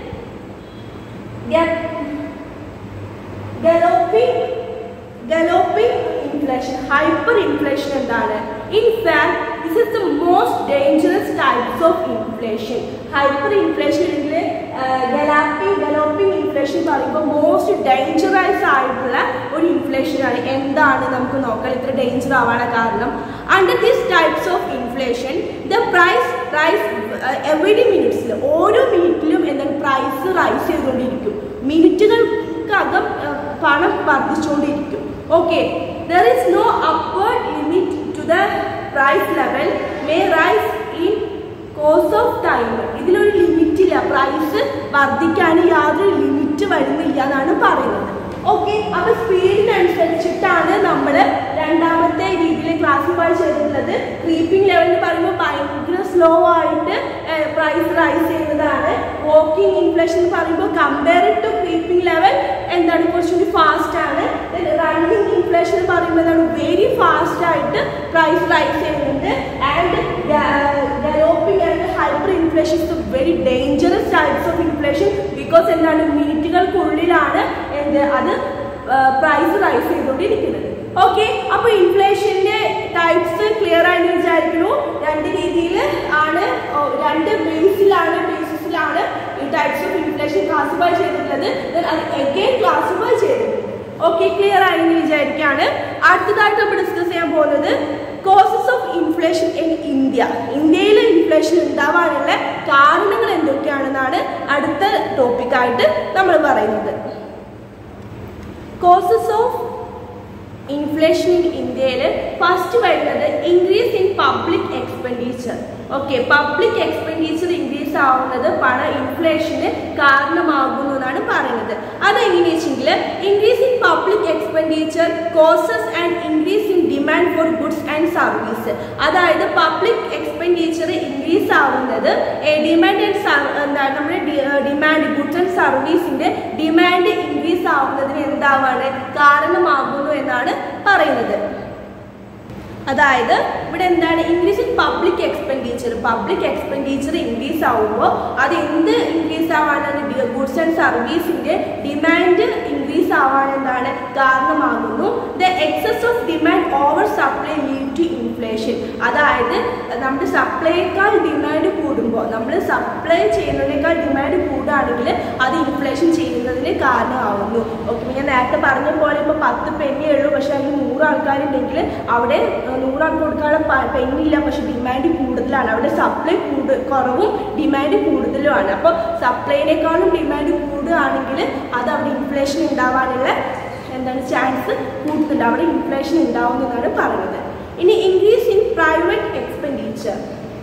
galloping galloping inflation hyper inflation എന്താണ് in fact this is the most dangerous types of inflation hyper ഇൻഫ്ലേഷനിൽ ഗലാപ്പിംഗ് ഗലോപ്പിംഗ് ഇൻഫ്ലേഷൻ പറയുമ്പോൾ മോസ്റ്റ് ഡേഞ്ചറസ് ആയിട്ടുള്ള ഒരു ഇൻഫ്ലേഷനാണ് എന്താണ് നമുക്ക് നോക്കാം ഇത്ര ഡേഞ്ചർ ആവാനുള്ള കാരണം under this types of inflation the price rise every മിനിറ്റ്സിൽ ഓരോ മിനിറ്റിലും എന്താണ് പ്രൈസ് റൈസ് ചെയ്തുകൊണ്ടിരിക്കും മിനിറ്റുകൾക്കകം പണം വർദ്ധിച്ചുകൊണ്ടിരിക്കും okay there is no upward limit to the price level may rise in course of time ഇതിലൊരു ലിമിറ്റ് ഇല്ല പ്രൈസ് വർദ്ധിക്കാൻ യാതൊരു ലിമിറ്റ് വരുന്നില്ല എന്നാണ് പറയുന്നത് ഓക്കെ അപ്പൊ സ്പീഡിനനുസരിച്ചിട്ടാണ് നമ്മൾ രണ്ടാമത്തെ രീതിയിൽ ക്ലാസിഫൈ ചെയ്തിട്ടുള്ളത് ക്രീപ്പിംഗ് ലെവൽ എന്ന് പറയുമ്പോൾ ഭയങ്കര സ്ലോ ആയിട്ട് പ്രൈസ് റൈസ് ചെയ്യുന്നതാണ് വാക്കിംഗ് ഇൻഫ്ലേഷൻ എന്ന് പറയുമ്പോൾ കമ്പയർ ടു ക്രീപ്പിംഗ് ലെവൽ എന്താണ് കുറച്ചുകൂടി ഫാസ്റ്റ് ആണ് റണ്ണിങ് ഇൻഫ്ലേഷൻ എന്ന് പറയുമ്പോൾ എന്താണ് വെരി ഫാസ്റ്റ് ആയിട്ട് പ്രൈസ് റൈസ് ചെയ്യുന്നുണ്ട് and galloping and hyper inflation is very dangerous types of inflation because എന്താണ് മിനിറ്റുകൾക്കുള്ളിലാണ് എന്ത് അത് പ്രൈസ് റൈസ് ചെയ്തുകൊണ്ടിരിക്കുന്നത് ഓക്കെ അപ്പൊ ഇൻഫ്ലേഷന്റെ ടൈപ്സ് ക്ലിയർ ആണെന്ന് വിചാരിക്കുന്നു രണ്ട് രീതിയിൽ ആണ് രണ്ട് ബേസിലാണ് ബേസിസിലാണ് ഈ ടൈപ്സ് ഓഫ് ഇൻഫ്ലേഷൻ ക്ലാസിഫൈ ചെയ്തിട്ടുള്ളത് അത് എഗെയിൻ ക്ലാസിഫൈ ചെയ്തിട്ടുണ്ട് ഓക്കെ ക്ലിയർ ആണെന്ന് വിചാരിക്കുകയാണ് അടുത്തതായിട്ട് നമ്മൾ ഡിസ്കസ് ചെയ്യാൻ പോകുന്നത് causes of inflation in India ഇന്ത്യയിൽ ഇൻഫ്ലേഷൻ ഉണ്ടാവാനുള്ള കാരണങ്ങൾ എന്തൊക്കെയാണെന്നാണ് അടുത്ത ടോപ്പിക്കായിട്ട് നമ്മൾ പറയുന്നത് കോസസ് ഓഫ് ഇൻഫ്ലേഷൻ ഇൻ ഇന്ത്യയിൽ ഫസ്റ്റ് വരുന്നത് increase in public expenditure okay public expenditure increase ആവുന്നത് പണ ഇൻഫ്ലേഷന് കാരണമാകുന്നു എന്നാണ് പറയുന്നത് അതെങ്ങനെയാ വെച്ചെങ്കിൽ increase in public expenditure causes and increase in demand for goods and service അതായത് പബ്ലിക് എക്സ്പെൻഡിച്ചർ ഇൻക്രീസ് ആവുന്നത് ഡിമാൻഡ് ആൻഡ് എന്താ നമ്മുടെ ഡിമാൻഡ് ഗുഡ്സ് ആൻഡ് സർവീസിന്റെ ഡിമാൻഡ് ഇൻക്രീസ് ആവുന്നതിന് എന്താവാണ് കാരണമാകുന്നു എന്നാണ് പറയുന്നത് അതായത് ഇവിടെ എന്താണ് increase in public expenditure public expenditure increase ആവുമ്പോൾ അത് എന്ത് ഇൻക്രീസ് ആവാനാണ് ഗുഡ്സ് ആൻഡ് സർവീസിന്റെ ഡിമാൻഡ് ഇൻക്രീസ് ആവാൻ എന്താണ് കാരണമാകുന്നു the excess of demand over supply lead to inflation അതായത് നമ്മുടെ സപ്ലൈയേക്കാൾ ഡിമാൻഡ് കൂടുമ്പോൾ നമ്മൾ സപ്ലൈ ചെയ്യുന്നതിനേക്കാൾ ഡിമാൻഡ് കൂടുകയാണെങ്കിൽ അത് ഇൻഫ്ലേഷൻ ചെയ്യുന്നതിന് കാരണമാവുന്നു ഓക്കെ ഞാൻ നേരത്തെ പറഞ്ഞ പോലെ ഇപ്പോൾ പത്ത് പെന്നേ ഉള്ളൂ പക്ഷെ അതിൽ നൂറ് ആൾക്കാരുണ്ടെങ്കിൽ അവിടെ നൂറാൾക്ക് കൊടുക്കാനുള്ള പെന്നില്ല പക്ഷെ ഡിമാൻഡ് കൂടുതലാണ് അവിടെ സപ്ലൈ കൂടു കുറവും ഡിമാൻഡ് കൂടുതലുമാണ് അപ്പോൾ സപ്ലൈനേക്കാളും ഡിമാൻഡ് കൂടുകയാണെങ്കിൽ അത് അവിടെ ഇൻഫ്ലേഷൻ ഉണ്ടാവാനുള്ള എന്താണ് ചാൻസ് കൂടുതലുണ്ട് അവിടെ ഇൻഫ്ലേഷൻ ഉണ്ടാവുന്നതാണ് പറയുന്നത് ഇനി increase in private expenditure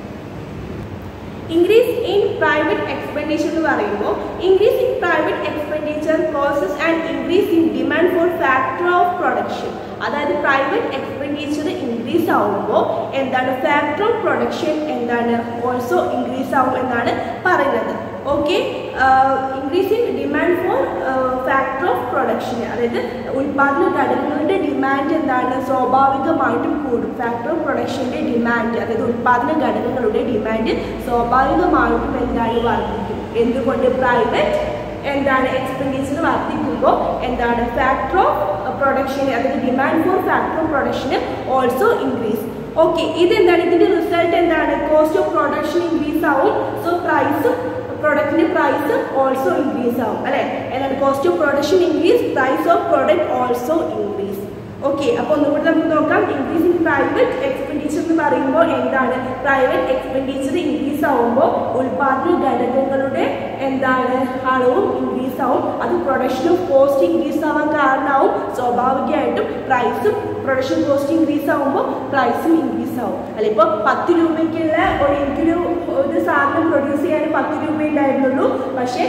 increase in private expenditure എന്ന് പറയുമ്പോൾ increase in private expenditure causes and increase in demand for factor of production അതായത് പ്രൈവറ്റ് എക്സ്പെൻഡിച്ചർ ഇൻക്രീസ് ആവുമ്പോൾ എന്താണ് ഫാക്ടർ ഓഫ് പ്രൊഡക്ഷൻ എന്താണ് ഓൾസോ ഇൻക്രീസ് ആവും എന്നാണ് പറയുന്നത് okay increase in demand for factor of production അതായത് ഉൽപാദന ഘടകങ്ങളുടെ ഡിമാൻഡ് എന്താണ് സ്വാഭാവികമായിട്ടും കൂടും ഫാക്ടർ ഓഫ് പ്രൊഡക്ഷൻ്റെ ഡിമാൻഡ് അതായത് ഉൽപാദന ഘടകങ്ങളുടെ ഡിമാൻഡ് സ്വാഭാവികമായിട്ടും എന്താണ് വർദ്ധിക്കും എന്തുകൊണ്ട് പ്രൈവറ്റ് എന്താണ് എക്സ്പെൻഡിച്ചർ വർദ്ധിക്കുമ്പോൾ എന്താണ് ഫാക്ടർ ഓഫ് പ്രൊഡക്ഷൻ അതായത് ഡിമാൻഡ് ഫോർ ഫാക്ടർ ഓഫ് പ്രൊഡക്ഷന് ഓൾസോ ഇൻക്രീസ് ഓക്കെ ഇതെന്താണ് ഇതിന്റെ റിസൾട്ട് എന്താണ് കോസ്റ്റ് ഓഫ് പ്രൊഡക്ഷൻ ഇൻക്രീസ് ആവും സോ പ്രൈസ് പ്രൊഡക്റ്റിന്റെ പ്രൈസ് ഓൾസോ ഇൻക്രീസ് ആവും അല്ലെ എന്താണ് cost of production increase price of product also increase okay അപ്പോൾ ഒന്നുകൂടി നമുക്ക് നോക്കാം ഇൻക്രീസ് ഇൻ പ്രൈവറ്റ് എക്സ്പെൻഡിച്ചർ എന്ന് പറയുമ്പോൾ എന്താണ് പ്രൈവറ്റ് എക്സ്പെൻഡിച്ചർ ഇൻക്രീസ് ആവുമ്പോൾ ഉൽപാദന ഘടകങ്ങളുടെ എന്താണ് അളവും ഇൻക്രീസ് ആവും അത് പ്രൊഡക്ഷൻ ഓഫ് കോസ്റ്റ് ഇൻക്രീസ് ആവാൻ കാരണമാവും സ്വാഭാവികമായിട്ടും പ്രൈസും പ്രൊഡക്ഷൻ കോസ്റ്റ് ഇൻക്രീസ് ആവുമ്പോൾ പ്രൈസും ഇൻക്രീസ് ആവും അല്ല ഇപ്പോൾ പത്ത് രൂപയ്ക്കുള്ള ഒരു എനിക്കൊരു ഒരു സാധനം പ്രൊഡ്യൂസ് ചെയ്യാൻ പത്ത് രൂപ ഉണ്ടായിരുന്നുള്ളൂ പക്ഷേ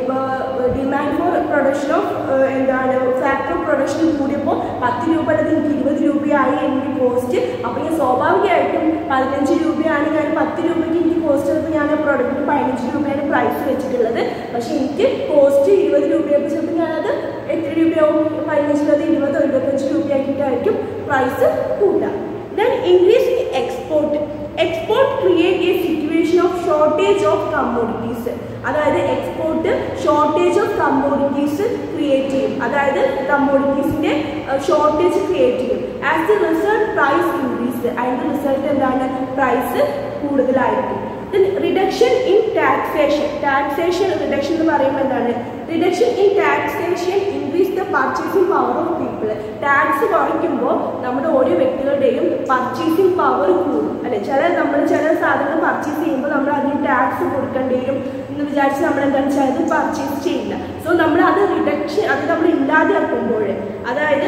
ഡിമാൻഡ് ഫോർ പ്രൊഡക്ഷൻ ഓഫ് എന്താണ് ഫാക്ടറി പ്രൊഡക്ഷൻ കൂടിയപ്പോൾ പത്ത് രൂപ ഉള്ളത് എനിക്ക് ഇരുപത് രൂപയായി എനിക്ക് കോസ്റ്റ് അപ്പോൾ ഞാൻ സ്വാഭാവികമായിട്ടും പതിനഞ്ച് രൂപയാണ് ഞാൻ പത്ത് രൂപയ്ക്ക് എനിക്ക് കോസ്റ്റ് ചിലപ്പോൾ ഞാൻ ആ പ്രോഡക്റ്റിന് പതിനഞ്ച് രൂപയാണ് പ്രൈസ് വെച്ചിട്ടുള്ളത് പക്ഷേ എനിക്ക് കോസ്റ്റ് ഇരുപത് രൂപയായപ്പോൾ ചിലപ്പോൾ ഞാനത് എത്ര രൂപയാവും പതിനഞ്ചിലത് ഇരുപതോ ഇരുപത്തഞ്ച് രൂപയാക്കിയിട്ടായിരിക്കും പ്രൈസ് കൂട്ടുക then increase in export export create a situation of shortage of commodities അതായത് export shortage of commodities create ചെയ്യും അതായത് കമ്മോഡിറ്റീസിന്റെ ഷോർട്ടേജ് ക്രിയേറ്റ് ചെയ്യും as the result price increase അതിന്റെ റിസൾട്ട് എന്താണ് പ്രൈസ് കൂടുതലായിരിക്കും reduction in taxation taxation reduction എന്ന് പറയുമ്പോൾ എന്താണ് reduction in taxation increase the purchasing power of people tax കുറയ്ക്കുമ്പോൾ നമ്മുടെ ഓരോ വ്യക്തികളുടെയും പർച്ചേസിംഗ് പവർ കൂടും അല്ലെ ചില നമ്മൾ ചില സാധനങ്ങൾ പർച്ചേസ് ചെയ്യുമ്പോൾ നമ്മൾ അതിന് ടാക്സ് കൊടുക്കേണ്ടി വരും എന്ന് വിചാരിച്ച് നമ്മൾ എന്താണ് വെച്ചാൽ അത് പർച്ചേസ് ചെയ്യില്ല സോ നമ്മൾ അത് റിഡക്ഷൻ അത് നമ്മൾ ഇല്ലാതെയാക്കുമ്പോൾ അതായത്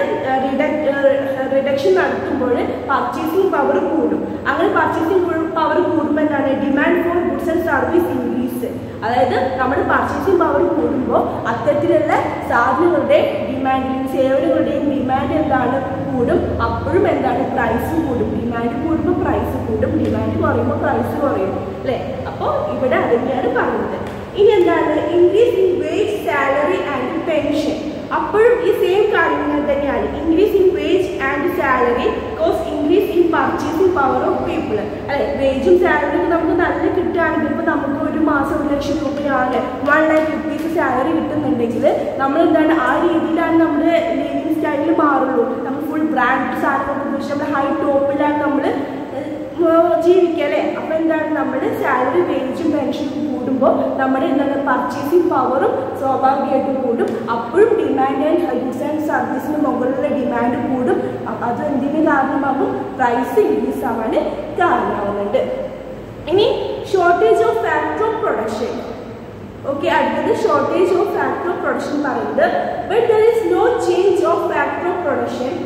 റിഡക്ഷൻ നടത്തുമ്പോൾ പർച്ചേസിംഗ് പവർ കൂടും അങ്ങനെ പർച്ചേസിംഗ് പവർ കൂടുമ്പോൾ എന്താണ് demand for goods and service increase അതായത് നമ്മുടെ പർച്ചേസിംഗ് പവർ കൂടുമ്പോൾ അത്തരത്തിലുള്ള സാധനങ്ങളുടെ ഡിമാൻഡിലും സേവനങ്ങളുടെയും ഡിമാൻഡ് എന്താണ് കൂടും അപ്പോഴും എന്താണ് പ്രൈസ് കൂടും ഡിമാൻഡ് കൂടുമ്പോൾ പ്രൈസ് കൂടും ഡിമാൻഡ് കുറയുമ്പോൾ പ്രൈസ് കുറയും അല്ലേ അപ്പോൾ ഇവിടെ അതുതന്നെയാണ് പറയുന്നത് ഇനി എന്താണ് increase in wage salary and pension അപ്പോഴും ഈ സെയിം കാര്യങ്ങൾ തന്നെയാണ് increase in wage and salary cause increase in purchasing power of people അല്ലെ വേജും സാലറിയും നമുക്ക് നല്ല കിട്ടുകയാണെങ്കിൽ ഇപ്പോൾ നമുക്ക് ഒരു മാസം ഒരു ലക്ഷം രൂപയാണ് വൺ ലാക്ക് റുപ്പീസ് സാലറി കിട്ടുന്നുണ്ടെങ്കിൽ നമ്മൾ എന്താണ് ആ രീതിയിലാണ് നമ്മുടെ ലിവിങ് സ്റ്റൈലിൽ മാറുള്ളൂ നമ്മൾ ഫുൾ ബ്രാൻഡ് സാധനങ്ങൾ ഉപയോഗിച്ച് നമ്മൾ ഹൈ ടോപ്പിലാണ് നമ്മൾ ജീവിക്കുക അല്ലേ അപ്പോൾ എന്താണ് നമ്മുടെ സാലറി വേജും പെൻഷനും കൂടുമ്പോൾ നമ്മുടെ എന്താണ് പർച്ചേസിങ് പവറും സ്വാഭാവികമായിട്ടും കൂടും അപ്പോഴും ഡിമാൻഡ് ആൻഡ് ഗുഡ്സ് ആൻഡ് സർവീസിന് മുകളിലുള്ള ഡിമാൻഡ് കൂടും അപ്പം അത് എന്തിന് കാരണമാകും പ്രൈസ് ഇൻക്രീസ് ആവാൻ കാരണമാവുന്നുണ്ട് ഇനി shortage of factor of production okay അടുത്തത് shortage of factor of production പറയുന്നത് but there is no change of factor of production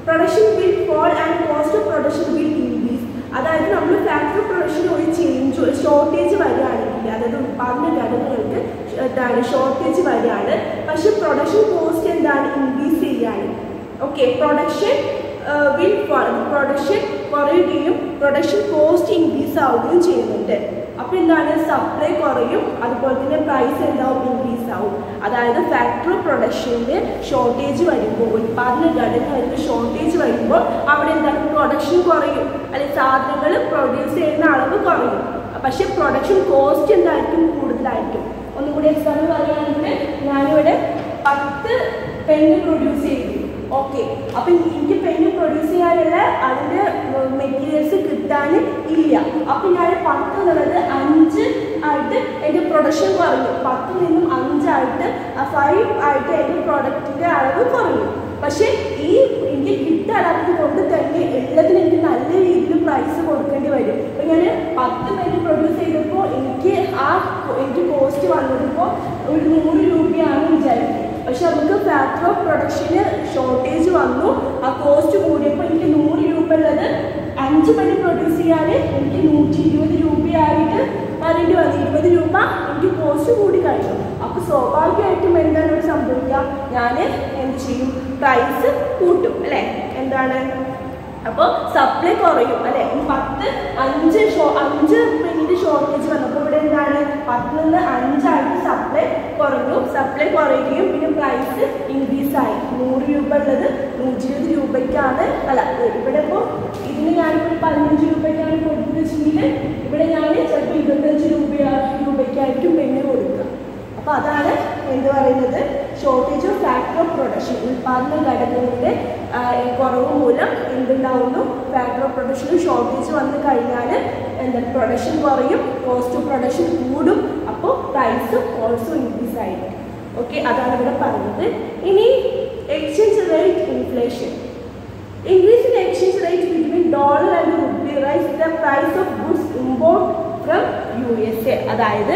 production will fall and cost of production will increase അതായത് നമ്മൾ ഫാക്ടറി പ്രൊഡക്ഷൻ ഒരു ചേഞ്ച് ഒരു ഷോർട്ടേജ് വരികയാണെങ്കിൽ അതായത് ഉൽപ്പാദന ഘടകങ്ങൾക്ക് എന്താണ് ഷോർട്ടേജ് വരികയാണ് പക്ഷെ പ്രൊഡക്ഷൻ കോസ്റ്റ് എന്താണ് ഇൻക്രീസ് ചെയ്യാണ് ഓക്കെ പ്രൊഡക്ഷൻ വിൽ പ്രൊഡക്ഷൻ കുറയുകയും പ്രൊഡക്ഷൻ കോസ്റ്റ് ഇൻക്രീസ് ആവുകയും ചെയ്യുന്നുണ്ട് അപ്പോൾ എന്താണ് സപ്ലൈ കുറയും അതുപോലെ തന്നെ പ്രൈസ് എന്താവും ഇൻക്രീസ് ആവും അതായത് ഫാക്ടറി പ്രൊഡക്ഷൻ്റെ ഷോർട്ടേജ് വരുമ്പോൾ ഉൽപ്പാദന ഘടകങ്ങൾക്ക് ഷോർട്ടേജ് വരുമ്പോൾ അവിടെ എന്താണ് പ്രൊഡക്ഷൻ കുറയും അല്ലെങ്കിൽ സാധനങ്ങൾ പ്രൊഡ്യൂസ് ചെയ്യുന്ന അളവ് കുറയും പക്ഷേ പ്രൊഡക്ഷൻ കോസ്റ്റ് എന്തായിരിക്കും കൂടുതലായിരിക്കും ഒന്നും കൂടി എക്സാമ്പിൾ പറയുകയാണെങ്കിൽ ഞാനിവിടെ പത്ത് പെന്ന് പ്രൊഡ്യൂസ് ചെയ്തു ഓക്കെ അപ്പം എനിക്ക് പെന്ന് പ്രൊഡ്യൂസ് ചെയ്യാനുള്ള അതിൻ്റെ മെറ്റീരിയൽസ് കിട്ടാൻ ഇല്ല അപ്പം ഞാൻ പത്ത് എന്നുള്ളത് അഞ്ച് ആയിട്ട് എൻ്റെ പ്രൊഡക്ഷൻ കുറഞ്ഞു പത്തിൽ നിന്നും അഞ്ചായിട്ട് ഫൈവ് ആയിട്ട് എൻ്റെ പ്രൊഡക്റ്റിൻ്റെ അളവ് കുറഞ്ഞു പക്ഷേ ഈ എനിക്ക് കിട്ടാനാത്തത് കൊണ്ട് തന്നെ എല്ലാത്തിനും എനിക്ക് നല്ല രീതിയിൽ പ്രൈസ് കൊടുക്കേണ്ടി വരും ഇപ്പം ഞാൻ പത്ത് പേര് പ്രൊഡ്യൂസ് ചെയ്തപ്പോൾ എനിക്ക് ആ എനിക്ക് കോസ്റ്റ് വന്നതിപ്പോൾ ഒരു നൂറ് രൂപയാണ് വിചാരിക്കുന്നത് പക്ഷെ നമുക്ക് ഫാക്ടർ ഓഫ് പ്രൊഡക്ഷന് ഷോർട്ടേജ് വന്നു ആ കോസ്റ്റ് കൂടിയപ്പോൾ എനിക്ക് നൂറ് രൂപ ഉള്ളത് അഞ്ച് പേര് പ്രൊഡ്യൂസ് ചെയ്യാൻ എനിക്ക് നൂറ്റി ഇരുപത് രൂപയായിട്ട് വരേണ്ടി വന്നു ഇരുപത് രൂപ എനിക്ക് കോസ്റ്റ് കൂടി കഴിഞ്ഞു അപ്പോൾ സ്വാഭാവികമായിട്ടും എന്താണ് ഇവിടെ സംഭവിക്കുക ഞാൻ എന്ത് ചെയ്യും പ്രൈസ് കൂട്ടും അല്ലേ എന്താണ് അപ്പോൾ സപ്ലൈ കുറയും അല്ലെ ഈ പത്ത് അഞ്ച് ഷോ അഞ്ച് പെണ്ണിന്റെ ഷോർട്ടേജ് വന്നപ്പോൾ ഇവിടെ എന്താണ് പത്തിൽ നിന്ന് അഞ്ചായിട്ട് സപ്ലൈ കുറഞ്ഞു സപ്ലൈ കുറയുകയും പിന്നെ പ്രൈസ് ഇൻക്രീസ് ആയി നൂറ് രൂപ ഉള്ളത് നൂറ്റി ഇരുപത് രൂപയ്ക്കാണ് അല്ല ഇവിടെ ഇപ്പോൾ ഇതിന് ഞാനിപ്പോൾ പതിനഞ്ച് രൂപയ്ക്കാണ് കൊടുത്തു വെച്ചെങ്കിൽ ഇവിടെ ഞാൻ ചിലപ്പോൾ ഇരുപത്തഞ്ച് രൂപ രൂപയ്ക്കായിരിക്കും പെണ്ണ് കൊടുക്കുക അപ്പോൾ അതാണ് എന്ത് പറയുന്നത് shortage of factor of production ഉൽപ്പാദന ഘടകങ്ങളുടെ ആ, കുറവ് മൂലം എന്തുണ്ടാവുന്നു ഫാക്ടർ ഓഫ് പ്രൊഡക്ഷന് ഷോർട്ടേജ് വന്നു കഴിഞ്ഞാൽ എന്താ പ്രൊഡക്ഷൻ കുറയും കോസ്റ്റ് ഓഫ് പ്രൊഡക്ഷൻ കൂടും അപ്പോൾ പ്രൈസ് ഓൾസോ ഇൻക്രീസ് ആയിരിക്കും ഓക്കെ അതാണ് ഇവിടെ പറയുന്നത് ഇനി exchange rate inflation Increase in exchange rate between dollar and rupee rise the price of goods import from USA. അതായത്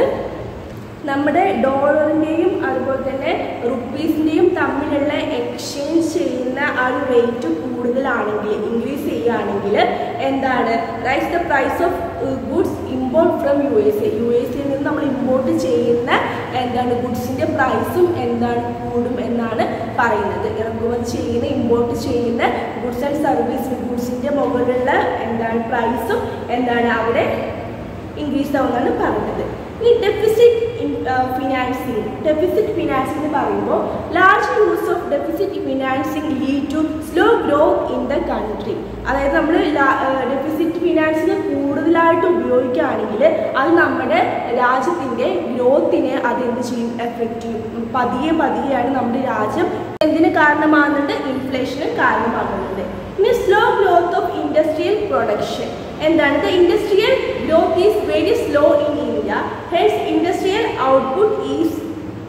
നമ്മുടെ ഡോളറിൻ്റെയും അതുപോലെ തന്നെ റുപ്പീസിൻ്റെയും തമ്മിലുള്ള എക്സ്ചേഞ്ച് ചെയ്യുന്ന ആ ഒരു റേറ്റ് കൂടുതലാണെങ്കിൽ ഇൻക്രീസ് ചെയ്യുകയാണെങ്കിൽ എന്താണ് rise the price of goods import from U S A U S എയിൽ നിന്ന് നമ്മൾ ഇമ്പോർട്ട് ചെയ്യുന്ന എന്താണ് ഗുഡ്സിൻ്റെ പ്രൈസും എന്താണ് കൂടും എന്നാണ് പറയുന്നത് ഇറക്കുമതി ചെയ്യുന്ന ഇമ്പോർട്ട് ചെയ്യുന്ന ഗുഡ്സ് ആൻഡ് സർവീസ് ഗുഡ്സിൻ്റെ മുകളിലുള്ള എന്താണ് പ്രൈസും എന്താണ് അവിടെ ഇൻക്രീസ് ആവുമെന്നാണ് പറയുന്നത് ഈ ഡെഫിസിറ്റ് ഫിനാൻസിങ് ഡെഫിസിറ്റ് ഫിനാൻസിംഗ് എന്ന് പറയുമ്പോൾ large use of deficit financing lead to slow growth in the country അതായത് നമ്മൾ ഡെഫിസിറ്റ് ഫിനാൻസിങ് കൂടുതലായിട്ട് ഉപയോഗിക്കുകയാണെങ്കിൽ അത് നമ്മുടെ രാജ്യത്തിൻ്റെ ഗ്രോത്തിനെ അത് എന്ത് ചെയ്യും എഫക്റ്റ് ചെയ്യും പതിയെ പതിയെയാണ് നമ്മുടെ രാജ്യം എന്തിന് കാരണമാകുന്നുണ്ട് ഇൻഫ്ലേഷന് കാരണമാകുന്നുണ്ട് ഇനി slow growth of industrial production എന്താണ് the industrial growth is very slow in India hence industrial output is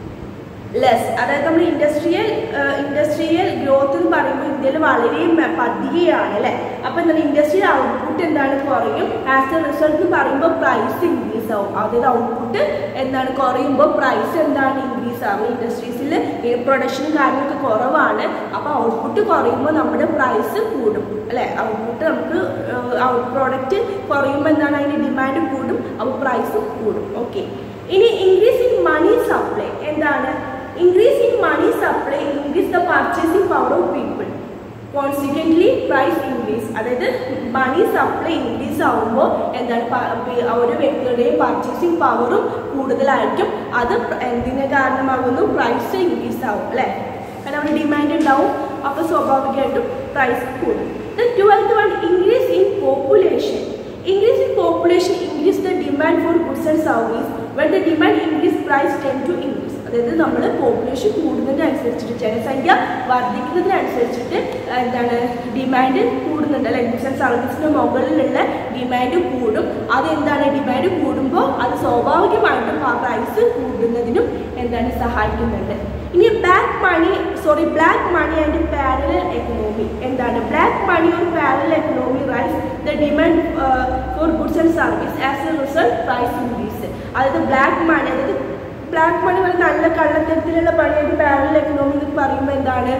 less അതായത് നമ്മൾ ഇൻഡസ്ട്രിയൽ ഇൻഡസ്ട്രിയൽ ഗ്രോത്ത് എന്ന് പറയുമ്പോൾ ഇന്ത്യയിൽ വളരെ മ- പതിയെയാണ് അല്ലേ അപ്പോൾ എന്താണ് ഇൻഡസ്ട്രിയൽ ഔട്ട്പുട്ട് എന്താണ് കുറയും ആസ് എ റിസൾട്ട് എന്ന് പറയുമ്പോൾ പ്രൈസ് ഇൻക്രീസ് ആവും അതായത് ഔട്ട്പുട്ട് എന്താണ് കുറയുമ്പോൾ പ്രൈസ് എന്താണ് ഇൻക്രീസ് ആവും ഇൻഡസ്ട്രീസിൽ പ്രൊഡക്ഷനും കാര്യങ്ങളൊക്കെ കുറവാണ് അപ്പോൾ ഔട്ട്പുട്ട് കുറയുമ്പോൾ നമ്മുടെ പ്രൈസ് കൂടും അല്ലേ ഔട്ട്പുട്ട് നമുക്ക് ഔട്ട് പ്രോഡക്റ്റ് കുറയുമ്പോൾ എന്താണ് അതിന് ഡിമാൻഡ് കൂടും അപ്പോൾ പ്രൈസ് കൂടും ഓക്കെ ഇനി ഇൻക്രീസ് ഇൻ മണി സപ്ലൈ എന്താണ് increase in money supply increase the purchasing power of people consequently price increase അതായത് മണി സപ്ലൈ ഇൻക്രീസ് ആവുമ്പോൾ എന്താണ് പ- പി- ഓരോ വ്യക്തിയുടെയും പർച്ചേസിംഗ് പവറും കൂടുതലായിരിക്കും അത് പ്ര- എന്തിന് കാരണമാകുന്നു പ്രൈസ് ഇൻക്രീസ് ആവും അല്ലേ കാരണം അവിടെ ഡിമാൻഡ് ഉണ്ടാവും അപ്പോൾ സ്വാഭാവികമായിട്ടും പ്രൈസ് കൂടും twelfth one increase in population increase in population increase the demand for goods and service when the demand increase price tend to increase അതായത് നമ്മൾ പോപ്പുലേഷൻ കൂടുന്നതിനനുസരിച്ചിട്ട് ജനസംഖ്യ വർദ്ധിക്കുന്നതിനനുസരിച്ചിട്ട് എന്താണ് ഡിമാൻഡ് കൂടുന്നുണ്ട് അല്ലെ ഗുഡ്സ് ആൻഡ് സർവീസിന് മുകളിലുള്ള ഡിമാൻഡ് കൂടും അതെന്താണ് ഡിമാൻഡ് കൂടുമ്പോൾ അത് സ്വാഭാവികമായിട്ടും ആ പ്രൈസ് കൂടുന്നതിനും എന്താണ് സഹായിക്കുന്നുണ്ട് ഇനി black money sorry black money and parallel economy എന്താണ് black money or parallel economy rise the demand for goods and service as a result price increase അതായത് ബ്ലാക്ക് മണി അതായത് ബ്ലാക്ക് മണി പറഞ്ഞ നല്ല കള്ളത്തരത്തിലുള്ള പണിയായിട്ട് പാരലൽ എക്കണോമി എന്ന് പറയുമ്പോൾ എന്താണ്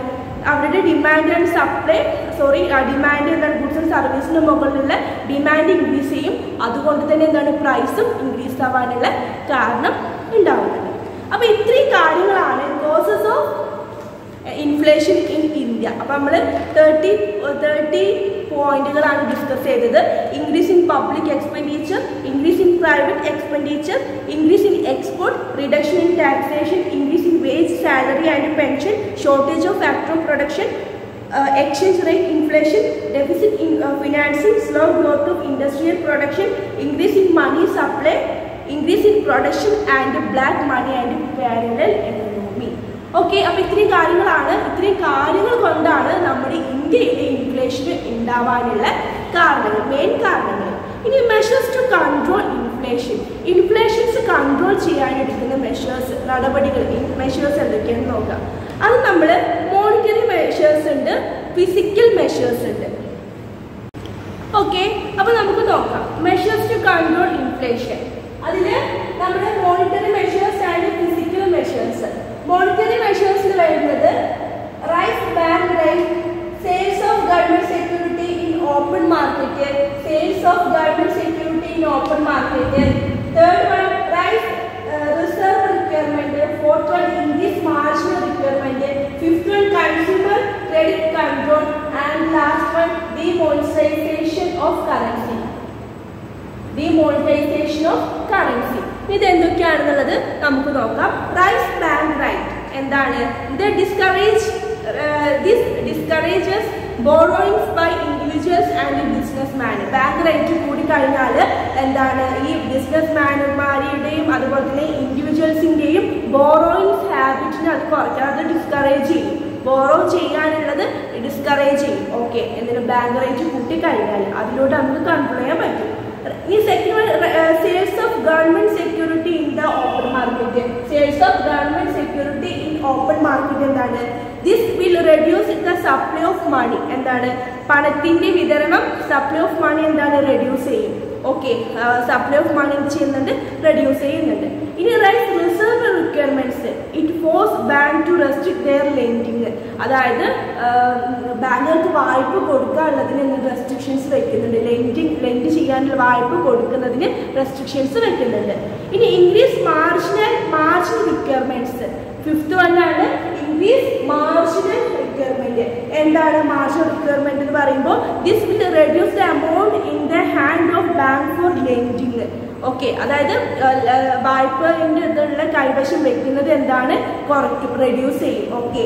അവരുടെ demand and supply sorry demand എന്താണ് ഗുഡ്സ് ആൻഡ് സർവീസിന് മുകളിലുള്ള ഡിമാൻഡ് ഇൻക്രീസ് ചെയ്യും അതുകൊണ്ട് തന്നെ എന്താണ് പ്രൈസും ഇൻക്രീസ് ആവാനുള്ള കാരണം ഉണ്ടാവുന്നത് അപ്പോൾ ഇത്രയും കാര്യങ്ങളാണ് causes of inflation in India അപ്പം നമ്മൾ തേർട്ടി തേർട്ടി പോയിന്റുകളാണ് ഡിസ്കസ് ചെയ്തത് increase in public expenditure increase in private expenditure increase in export reduction in taxation increase in wage salary and pension shortage of factor of production exchange rate inflation deficit in financing slow growth of industrial production increase in money supply increase in production and black money and parallel economy okay അപ്പോൾ ഇത്രയും കാര്യങ്ങളാണ് ഇത്രയും കാര്യങ്ങൾ കൊണ്ടാണ് നമ്മുടെ ഇന്ത്യയിലെ ഇൻഫ്ലേഷൻ ഉണ്ടാവാനുള്ള കാരണങ്ങൾ മെയിൻ കാരണങ്ങൾ ഇനി measures to control inflation inflation's control ചെയ്യാൻ എടുക്കുന്ന മെഷേഴ്സ് നടപടികൾ മെഷേഴ്സ് എന്തൊക്കെയാണെന്ന് നോക്കാം അത് നമ്മൾ മോണിറ്ററി മെഷേഴ്സ് ഉണ്ട് ഫിസിക്കൽ മെഷേഴ്സ് ഉണ്ട് ഓക്കെ അപ്പോൾ നമുക്ക് നോക്കാം മെഷേഴ്സ് ടു കൺട്രോൾ ഇൻഫ്ലേഷൻ അതിൽ നമ്മുടെ monetary measures and physical measures monetary മെഷേഴ്സിൽ വരുന്നത് rise bank rate sales of government security in open market sales of government security in open market third one rise reserve requirement fourth one increase marginal requirement fifth one consumer credit control and last one demonetization of currency demonetization of currency ഇത് എന്തൊക്കെയാണെന്നുള്ളത് നമുക്ക് നോക്കാം റൈസ് ബാങ്ക് റൈറ്റ് എന്താണ് ഇത് discourage this discourages borrowings by individuals and business man bank rate കൂടി കഴിഞ്ഞാൽ എന്താണ് ഈ ബിസിനസ് മാനുമാരുടെയും അതുപോലെ തന്നെ ഇൻഡിവിജ്വൽസിൻ്റെയും ബോറോയിങ്സ് ഹാബിറ്റിനെ അത് കുറയ്ക്കുക അത് ഡിസ്കറേജ് ചെയ്യും ബോറോ ചെയ്യാനുള്ളത് ഡിസ്കറേജ് ചെയ്യും ഓക്കെ എന്തിനും ബാങ്ക് റേറ്റ് കൂട്ടി കഴിഞ്ഞാൽ അതിലൂടെ നമുക്ക് കൺട്രോൾ ചെയ്യാൻ പറ്റും ഈ secure sales of government security in the open market sales of government security in open market എന്താണ് this will reduce the supply of money എന്താണ് പണത്തിന്റെ വിതരണം സപ്ലൈ ഓഫ് മണി എന്താണ് റെഡ്യൂസ് ചെയ്യും ഓക്കെ സപ്ലൈ ഓഫ് മണി ചെയ്യുന്നുണ്ട് റെഡ്യൂസ് ചെയ്യുന്നുണ്ട് ഇനി rise reserve requirements it force bank to restrict their lending അതായത് ബാങ്കുകൾക്ക് വായ്പ കൊടുക്കാനുള്ളതിന് റെസ്ട്രിക്ഷൻസ് വെക്കുന്നുണ്ട് ലെൻഡിങ് ലെൻഡ് ചെയ്യാനുള്ള വായ്പ കൊടുക്കുന്നതിന് റെസ്ട്രിക്ഷൻസ് വെക്കുന്നുണ്ട് ഇനി increase marginal marginal requirements fifth വണ്ണാണ് ഇൻക്രീസ് മാർജിനൽ റിക്വയർമെന്റ് എന്താണ് മാർജിനൽ റിക്വയർമെന്റ് എന്ന് പറയുമ്പോൾ this will reduce the amount in the hand of bank for lending okay അതായത് വായ്പൻ്റെ ഇതുള്ള കൈവശം വെക്കുന്നത് എന്താണ് കുറയ്ക്കും റെഡ്യൂസ് ചെയ്യും ഓക്കെ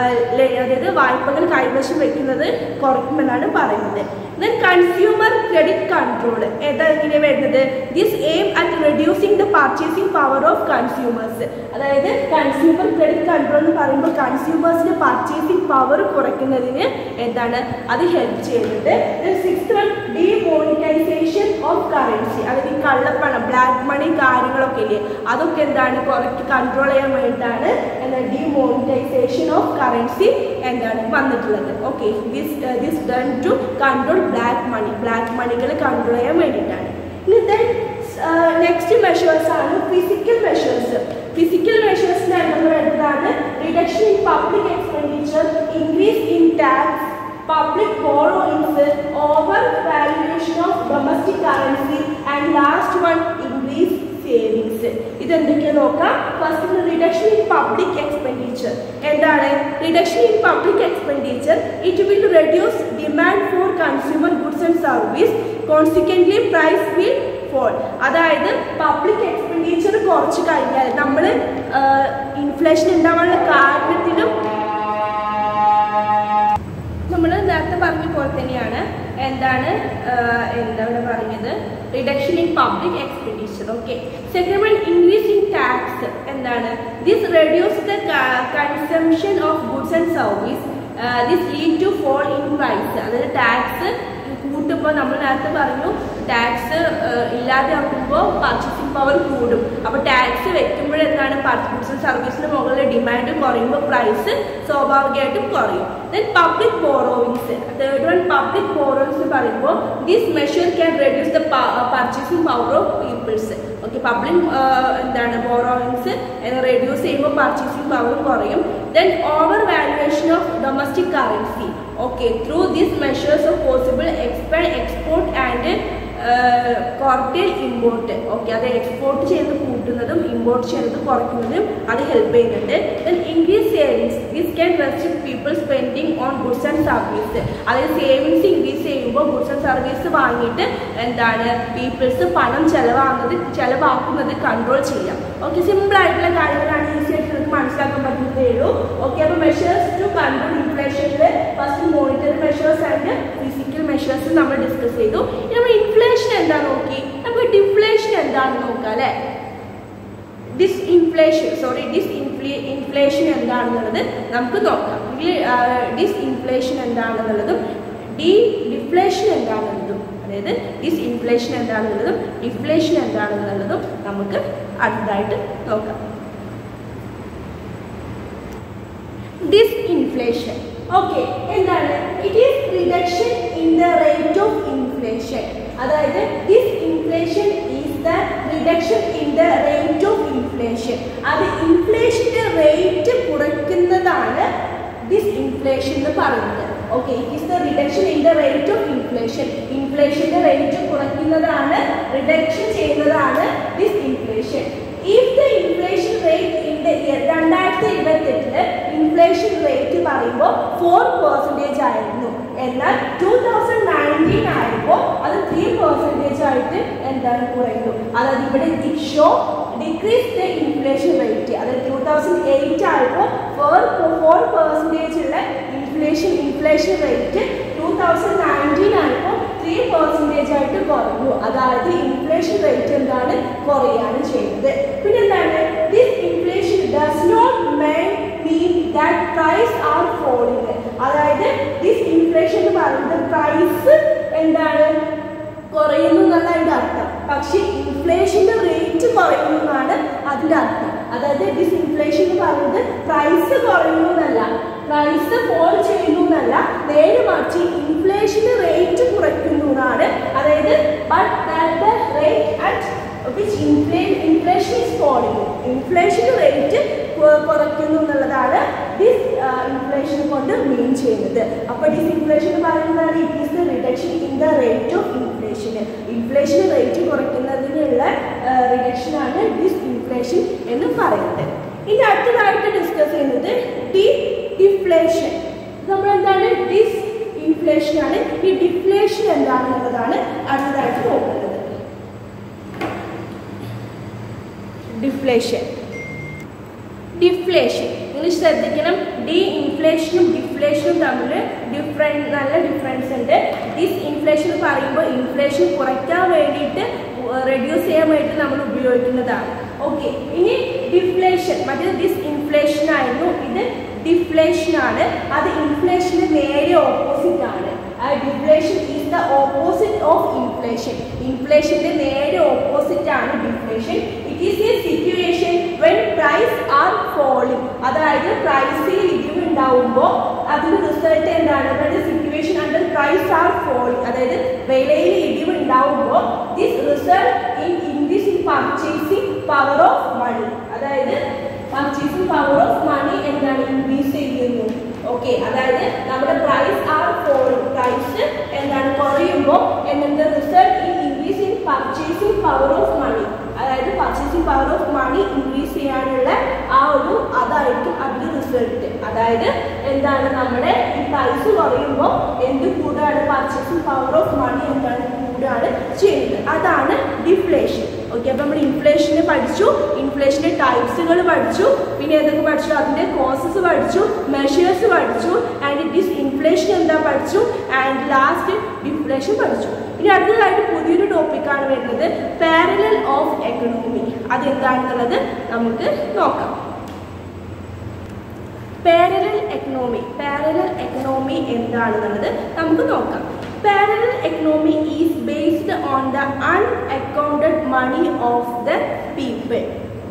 അതായത് വായ്പകൾ കൈവശം വെക്കുന്നത് കുറയ്ക്കുമെന്നാണ് പറയുന്നത് ദെൻ കൺസ്യൂമർ ക്രെഡിറ്റ് കൺട്രോൾ ഏതാ എങ്ങനെയാണ് വരുന്നത് this aim at reducing the purchasing power of consumers അതായത് കൺസ്യൂമർ ക്രെഡിറ്റ് കൺട്രോൾ എന്ന് പറയുമ്പോൾ കൺസ്യൂമേഴ്സിന്റെ പർച്ചേസിംഗ് പവർ കുറയ്ക്കുന്നതിന് എന്താണ് അത് ഹെൽപ്പ് ചെയ്യുന്നുണ്ട് six one demonetization of currency അതായത് ഈ കള്ളപ്പണം ബ്ലാക്ക് മണി കാര്യങ്ങളൊക്കെ ഇല്ലേ അതൊക്കെ എന്താണ് കുറയ്ക്ക് കൺട്രോൾ ചെയ്യാൻ വേണ്ടിയിട്ടാണ് എന്താണ് ഡിമോണിറ്റൈസേഷൻ ഓഫ് കറൻസി എന്താണ് വന്നിട്ടുള്ളത് okay this this done to control black money black മണികൾ കൺട്രോൾ ചെയ്യാൻ വേണ്ടിയിട്ടാണ് ഇനി ദെൻ നെക്സ്റ്റ് മെഷേഴ്സ് ആണ് ഫിസിക്കൽ മെഷേഴ്സ് ഫിസിക്കൽ മെഷേഴ്സിന് നമ്മൾ വരുന്നതാണ് reduction in public expenditure increase in tax public borrowings, over valuation of domestic currency, and last one increase savings. ഇതെന്തൊക്കെയാ നോക്കാം first reduction in public expenditure എന്താണ് reduction in public expenditure it will reduce demand for consumer goods and service consequently price will fall അതായത് പബ്ലിക് എക്സ്പെൻഡിച്ചർ കുറച്ച് കഴിഞ്ഞാൽ നമ്മൾ ഇൻഫ്ലേഷൻ ഉണ്ടാവാനുള്ള കാരണത്തിലും നമ്മൾ നേരത്തെ പറഞ്ഞ പോലെ തന്നെയാണ് എന്താണ് എന്താ ഇവിടെ പറഞ്ഞത് reduction in public expenditure okay second one increase in tax എന്താണ് this reduce the consumption of goods and service this lead to fall in price അതായത് ടാക്സ് കൂട്ടുമ്പോൾ നമ്മൾ നേരത്തെ പറഞ്ഞു ടാക്സ് ഇല്ലാതെ ആക്കുമ്പോൾ പർച്ചേസിംഗ് പവർ കൂടും അപ്പോൾ ടാക്സ് വെക്കുമ്പോഴെന്താണ് ഗുഡ്സ് സർവീസിന് മുകളിൽ ഡിമാൻഡ് കുറയുമ്പോൾ പ്രൈസ് സ്വാഭാവികമായിട്ടും കുറയും then public borrowings third one public borrowings പറയുമ്പോൾ this measure can reduce the purchasing power of peoples okay public എന്താണ് ബോറോവിങ്സ് റെഡ്യൂസ് ചെയ്യുമ്പോൾ പർച്ചേസിംഗ് പവർ കുറയും then over valuation of domestic currency. Okay, through these measures of possible expand, export and കോർട്ടേൽ ഇമ്പോർട്ട് ഓക്കെ അത് എക്സ്പോർട്ട് ചെയ്യുന്നത് കൂട്ടുന്നതും ഇമ്പോർട്ട് ചെയ്യുന്നത് കുറയ്ക്കുന്നതും അത് ഹെൽപ്പ് ചെയ്യുന്നുണ്ട് then increase savings this can restrict people spending on goods and service അതായത് സേവിങ്സ് ഇൻക്രീസ് ചെയ്യുമ്പോൾ ഗുഡ്സ് ആൻഡ് സർവീസ് വാങ്ങിയിട്ട് എന്താണ് പീപ്പിൾസ് പണം ചെലവാകുന്നത് ചെലവാക്കുന്നത് കൺട്രോൾ ചെയ്യാം ഓക്കെ സിമ്പിൾ ആയിട്ടുള്ള കാര്യങ്ങളാണ് ഈസി ആയിട്ട് നിങ്ങൾക്ക് മനസ്സിലാക്കാൻ പറ്റുന്നതേ ഉള്ളൂ ഓക്കെ അപ്പോൾ മെഷേഴ്സ് ടു കൺട്രോൾ ഇൻഫ്ലേഷനിൽ first monetary measures and physical measures നമ്മൾ ഡിസ്കസ് ചെയ്തു ഇനി നമ്മൾ ഇൻഫ്ലേഷൻ എന്താ നോക്കി നമുക്ക് ഡിഫ്ലേഷൻ എന്താണെന്ന് നോക്കാം അല്ലേ disinflation sorry dis infla inflation എന്താണെന്നുള്ളത് നമുക്ക് നോക്കാം ഡിസ് ഇൻഫ്ലേഷൻ എന്താണെന്നുള്ളതും ഡി ഡിഫ്ലേഷൻ എന്താണെന്നുള്ളതും അതായത് ഡിസ് ഇൻഫ്ലേഷൻ എന്താണെന്നുള്ളതും ഡിഫ്ലേഷൻ എന്താണെന്നുള്ളതും നമുക്ക് അടുത്തതായിട്ട് നോക്കാം ഡിസ് ഇൻഫ്ലേഷൻ ഓക്കെ എന്താണ് it is reduction in the rate of inflation അതായത് disinflation is the reduction in the rate of inflation അത് ഇൻഫ്ലേഷന്റെ റേറ്റ് കുറയ്ക്കുന്നതാണ് ഡിസ് ഇൻഫ്ലേഷൻ എന്ന് പറയുന്നത് okay it is the reduction in the rate of inflation ഇൻഫ്ലേഷന്റെ rate കുറയ്ക്കുന്നതാണ് റിഡക്ഷൻ ചെയ്യുന്നതാണ് disinflation if the inflation rate in the year രണ്ടായിരത്തി ഇരുപത്തെട്ടില് ഇൻഫ്ലേഷൻ റേറ്റ് പറയുമ്പോൾ ഫോർ പെർസെൻറ്റേജ് ആയിരുന്നു എന്നാൽ ടൂ തൗസൻഡ് നയൻറ്റീൻ ആയപ്പോൾ അത് ത്രീ പെർസെൻറ്റേജ് ആയിട്ട് എന്താണ് കുറയുന്നു അതായത് ഇവിടെ it show decrease the inflation rate അതായത് ടൂ തൗസൻഡ് എയ്റ്റ് ആയപ്പോൾ ഫോർ ഫോർ പെർസെൻറ്റേജ് ഉള്ള inflation inflation rate two thousand nineteen ആയപ്പോൾ ത്രീ പെർസെൻറ്റേജ് ആയിട്ട് കുറഞ്ഞു അതായത് ഇൻഫ്ലേഷൻ റേറ്റ് എന്താണ് കുറയാണ് ചെയ്യുന്നത് പിന്നെ എന്താണ് disinflation does not mean mean that price are falling അതായത് ദിസ് ഇൻഫ്ലേഷൻ എന്ന് പറയുന്നത് പ്രൈസ് എന്താണ് കുറയുന്നു എന്നുള്ള അതിന്റെ അർത്ഥം പക്ഷേ ഇൻഫ്ലേഷന്റെ റേറ്റ് കുറയുന്നു എന്നാണ് അതിന്റെ അർത്ഥം അതായത് ഡിസ് ഇൻഫ്ലേഷൻ എന്ന് പറയുന്നത് പ്രൈസ് കുറയുന്നു എന്നല്ല പ്രൈസ് ഫോൾ ചെയ്യുന്നു എന്നല്ല നേരെ മറിച്ച് ഇൻഫ്ലേഷന്റെ റേറ്റ് കുറയ്ക്കുന്നു എന്നാണ് അതായത് but rate at which inflation is falling inflation rate കുറയ്ക്കുന്നു എന്നുള്ളതാണ് ഡിസ് ഇൻഫ്ലേഷൻ കൊണ്ട് മീൻ ചെയ്യുന്നത് അപ്പോൾ ഡിസ് ഇൻഫ്ലേഷൻ എന്ന് പറയുന്നതാണ് it is the reduction in the rate of inflation inflation rate കുറയ്ക്കുന്നതിനുള്ള റിഡക്ഷൻ ആണ് ഡിസ് ഇൻഫ്ലേഷൻ എന്ന് പറയുന്നത് ഇനി അടുത്തതായിട്ട് ഡിസ്കസ് ചെയ്യുന്നത് ഡി ഡിഫ്ലേഷൻ നമ്മൾ എന്താണ് ഡിസ് ഇൻഫ്ലേഷൻ ആണ് ഈ ഡിഫ്ലേഷൻ എന്താണെന്നുള്ളതാണ് അടുത്തതായിട്ട് നോക്കുന്നത് ഡിഫ്ലേഷൻ ഡിഫ്ലേഷൻ നിങ്ങൾ ശ്രദ്ധിക്കണം ഡി ഇൻഫ്ലേഷനും ഡിഫ്ലേഷനും തമ്മിൽ ഡിഫറൻസ് നല്ല ഡിഫറൻസ് ഉണ്ട് ഡിസ് ഇൻഫ്ലേഷൻ എന്ന് പറയുമ്പോൾ ഇൻഫ്ലേഷൻ കുറയ്ക്കാൻ വേണ്ടിയിട്ട് റെഡ്യൂസ് ചെയ്യാൻ വേണ്ടി നമ്മൾ ഉപയോഗിക്കുന്നതാണ് ഓക്കെ ഇനി ഡിഫ്ലേഷൻ മറ്റേത് ഡിസ് ഇൻഫ്ലേഷൻ ആയിരുന്നു ഇത് ഡിഫ്ലേഷൻ ആണ് അത് ഇൻഫ്ലേഷന് നേരെ ഓപ്പോസിറ്റ് ആണ് ആ deflation is the opposite of inflation ഇൻഫ്ലേഷന്റെ നേരെ ഓപ്പോസിറ്റ് ആണ് deflation it is a situation when price are falling അതായത് പ്രൈസിൽ ഇടിവ് ഉണ്ടാവുമ്പോൾ അതിന്റെ റിസൾട്ട് എന്താണ് അതായത് situation under price are falling അതായത് വിലയിൽ ഇടിവ് ഉണ്ടാവുമ്പോൾ this result in increase in purchasing power of money അതായത് പർച്ചേസിംഗ് പവർ ഓഫ് മണി എന്താണ് ഇൻക്രീസ് ചെയ്യുന്നു ഓക്കെ അതായത് നമ്മുടെ പ്രൈസ് ആർ ഫോളിംഗ് പ്രൈസ് എന്താണ് കുറയുമ്പോൾ എന്നുള്ള result in increase in purchasing power of money അതായത് purchasing power of money increase ചെയ്യാനുള്ള ആ ഒരു അതായിരിക്കും അതിന്റെ റിസൾട്ട് അതായത് എന്താണ് നമ്മുടെ ഈ പ്രൈസ് കുറയുമ്പോൾ എന്ത് കൂടാണ് പർച്ചേസിംഗ് പവർ ഓഫ് മണി എന്താണ് കൂടാണ് ചെയ്യുന്നത് അതാണ് ഡിഫ്ലേഷൻ ഓക്കെ അപ്പോൾ നമ്മൾ ഇൻഫ്ലേഷനെ പഠിച്ചു ഇൻഫ്ലേഷൻ്റെ ടൈപ്സുകൾ പഠിച്ചു പിന്നെ ഏതൊക്കെ പഠിച്ചു അതിൻ്റെ കോസസ് പഠിച്ചു മെഷേഴ്സ് പഠിച്ചു ആൻഡ് ഡിസ് ഇൻഫ്ലേഷൻ എന്താ പഠിച്ചു ആൻഡ് ലാസ്റ്റ് ഡിഫ്ലേഷൻ പഠിച്ചു ഇനി അടുത്തതായിട്ട് പുതിയൊരു ടോപ്പിക്കാണ് വരുന്നത് പാരലൽ ഓഫ് എക്കണോമി അതെന്താണെന്നുള്ളത് നമുക്ക് നോക്കാം പാരലൽ എക്കണോമി പാരലൽ എക്കണോമി എന്താണെന്നുള്ളത് നമുക്ക് നോക്കാം parallel economy is based on the unaccounted money of the people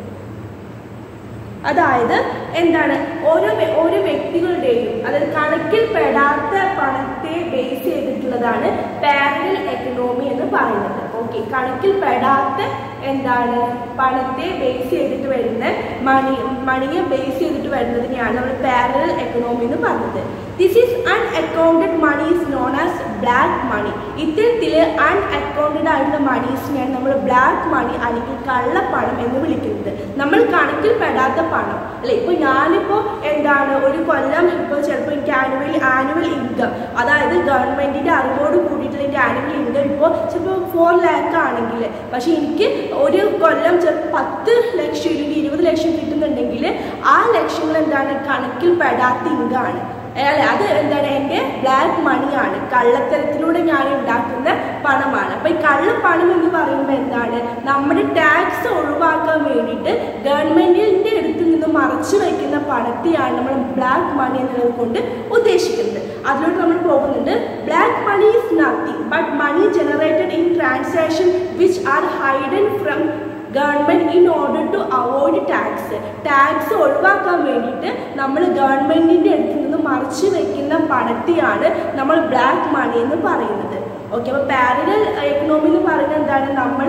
അതായത് എന്താണ് ഓരോ വ്യ- ഓരോ വ്യക്തികളുടെയും അതായത് കണക്കിൽപ്പെടാത്ത പണത്തെ ബേസ് ചെയ്തിട്ടുള്ളതാണ് പാരലൽ എക്കണോമി എന്ന് പറയുന്നത് ഓക്കെ കണക്കിൽപ്പെടാത്ത എന്താണ് പണത്തെ ബേസ് ചെയ്തിട്ട് വരുന്ന മണി മണിയെ ബേസ് ചെയ്തിട്ട് വരുന്നതിനെയാണ് നമ്മൾ പാരലൽ എക്കണോമി എന്ന് പറഞ്ഞത് this is unaccounted money is known as black money ഇത്തരത്തിൽ അൺഅക്കൗണ്ടഡ് ആയിട്ടുള്ള മണീസിനെയാണ് നമ്മൾ ബ്ലാക്ക് മണി അല്ലെങ്കിൽ കള്ളപ്പണം എന്ന് വിളിക്കുന്നത് നമ്മൾ കണക്കിൽ പെടാത്ത പണം അല്ലെ ഇപ്പൊ ഞാനിപ്പോ എന്താണ് ഒരു കൊല്ലം ഇപ്പോൾ ചിലപ്പോൾ എനിക്ക് ആനുവൽ ആനുവൽ ഇൻകം അതായത് ഗവൺമെന്റിന്റെ അറിവോട് കൂടിയിട്ടുള്ള എൻ്റെ ആനുവൽ ഇൻകം ഇപ്പോൾ ചിലപ്പോൾ ഫോർ ലാക്ക് ആണെങ്കിൽ പക്ഷെ എനിക്ക് ഒരു കൊല്ലം ചിലപ്പോൾ പത്ത് ലക്ഷം ഇല്ലെങ്കിൽ ഇരുപത് ലക്ഷം കിട്ടുന്നുണ്ടെങ്കിൽ ആ ലക്ഷങ്ങൾ എന്താണ് കണക്കിൽ പെടാത്ത ഇൻകം ആണ് അല്ലെ അത് എന്താണ് എൻ്റെ ബ്ലാക്ക് മണിയാണ് കള്ളത്തരത്തിലൂടെ ഞാൻ ഉണ്ടാക്കുന്ന പണമാണ് അപ്പൊ ഈ കള്ളപ്പണം എന്ന് പറയുമ്പോൾ എന്താണ് നമ്മുടെ ടാക്സ് ഒഴിവാക്കാൻ വേണ്ടിയിട്ട് ഗവൺമെന്റിന്റെ അടുത്ത് നിന്ന് മറച്ചു വയ്ക്കുന്ന പണത്തെയാണ് നമ്മൾ ബ്ലാക്ക് മണി എന്നുള്ളത് കൊണ്ട് ഉദ്ദേശിക്കുന്നത് അതിലോട്ട് നമ്മൾ പോകുന്നുണ്ട് black money is nothing but money generated in transaction which are hidden from government in order to avoid tax tax ഒഴിവാക്കാൻ വേണ്ടിയിട്ട് നമ്മൾ ഗവൺമെന്റിന്റെ അടുത്ത് നിന്ന് മറച്ചു വെക്കുന്ന പണത്തെയാണ് നമ്മൾ ബ്ലാക്ക് മണി എന്ന് പറയുന്നത് ഓക്കെ അപ്പോൾ പാരലൽ എക്കണോമി എന്ന് പറയുന്നത് എന്താണ് നമ്മൾ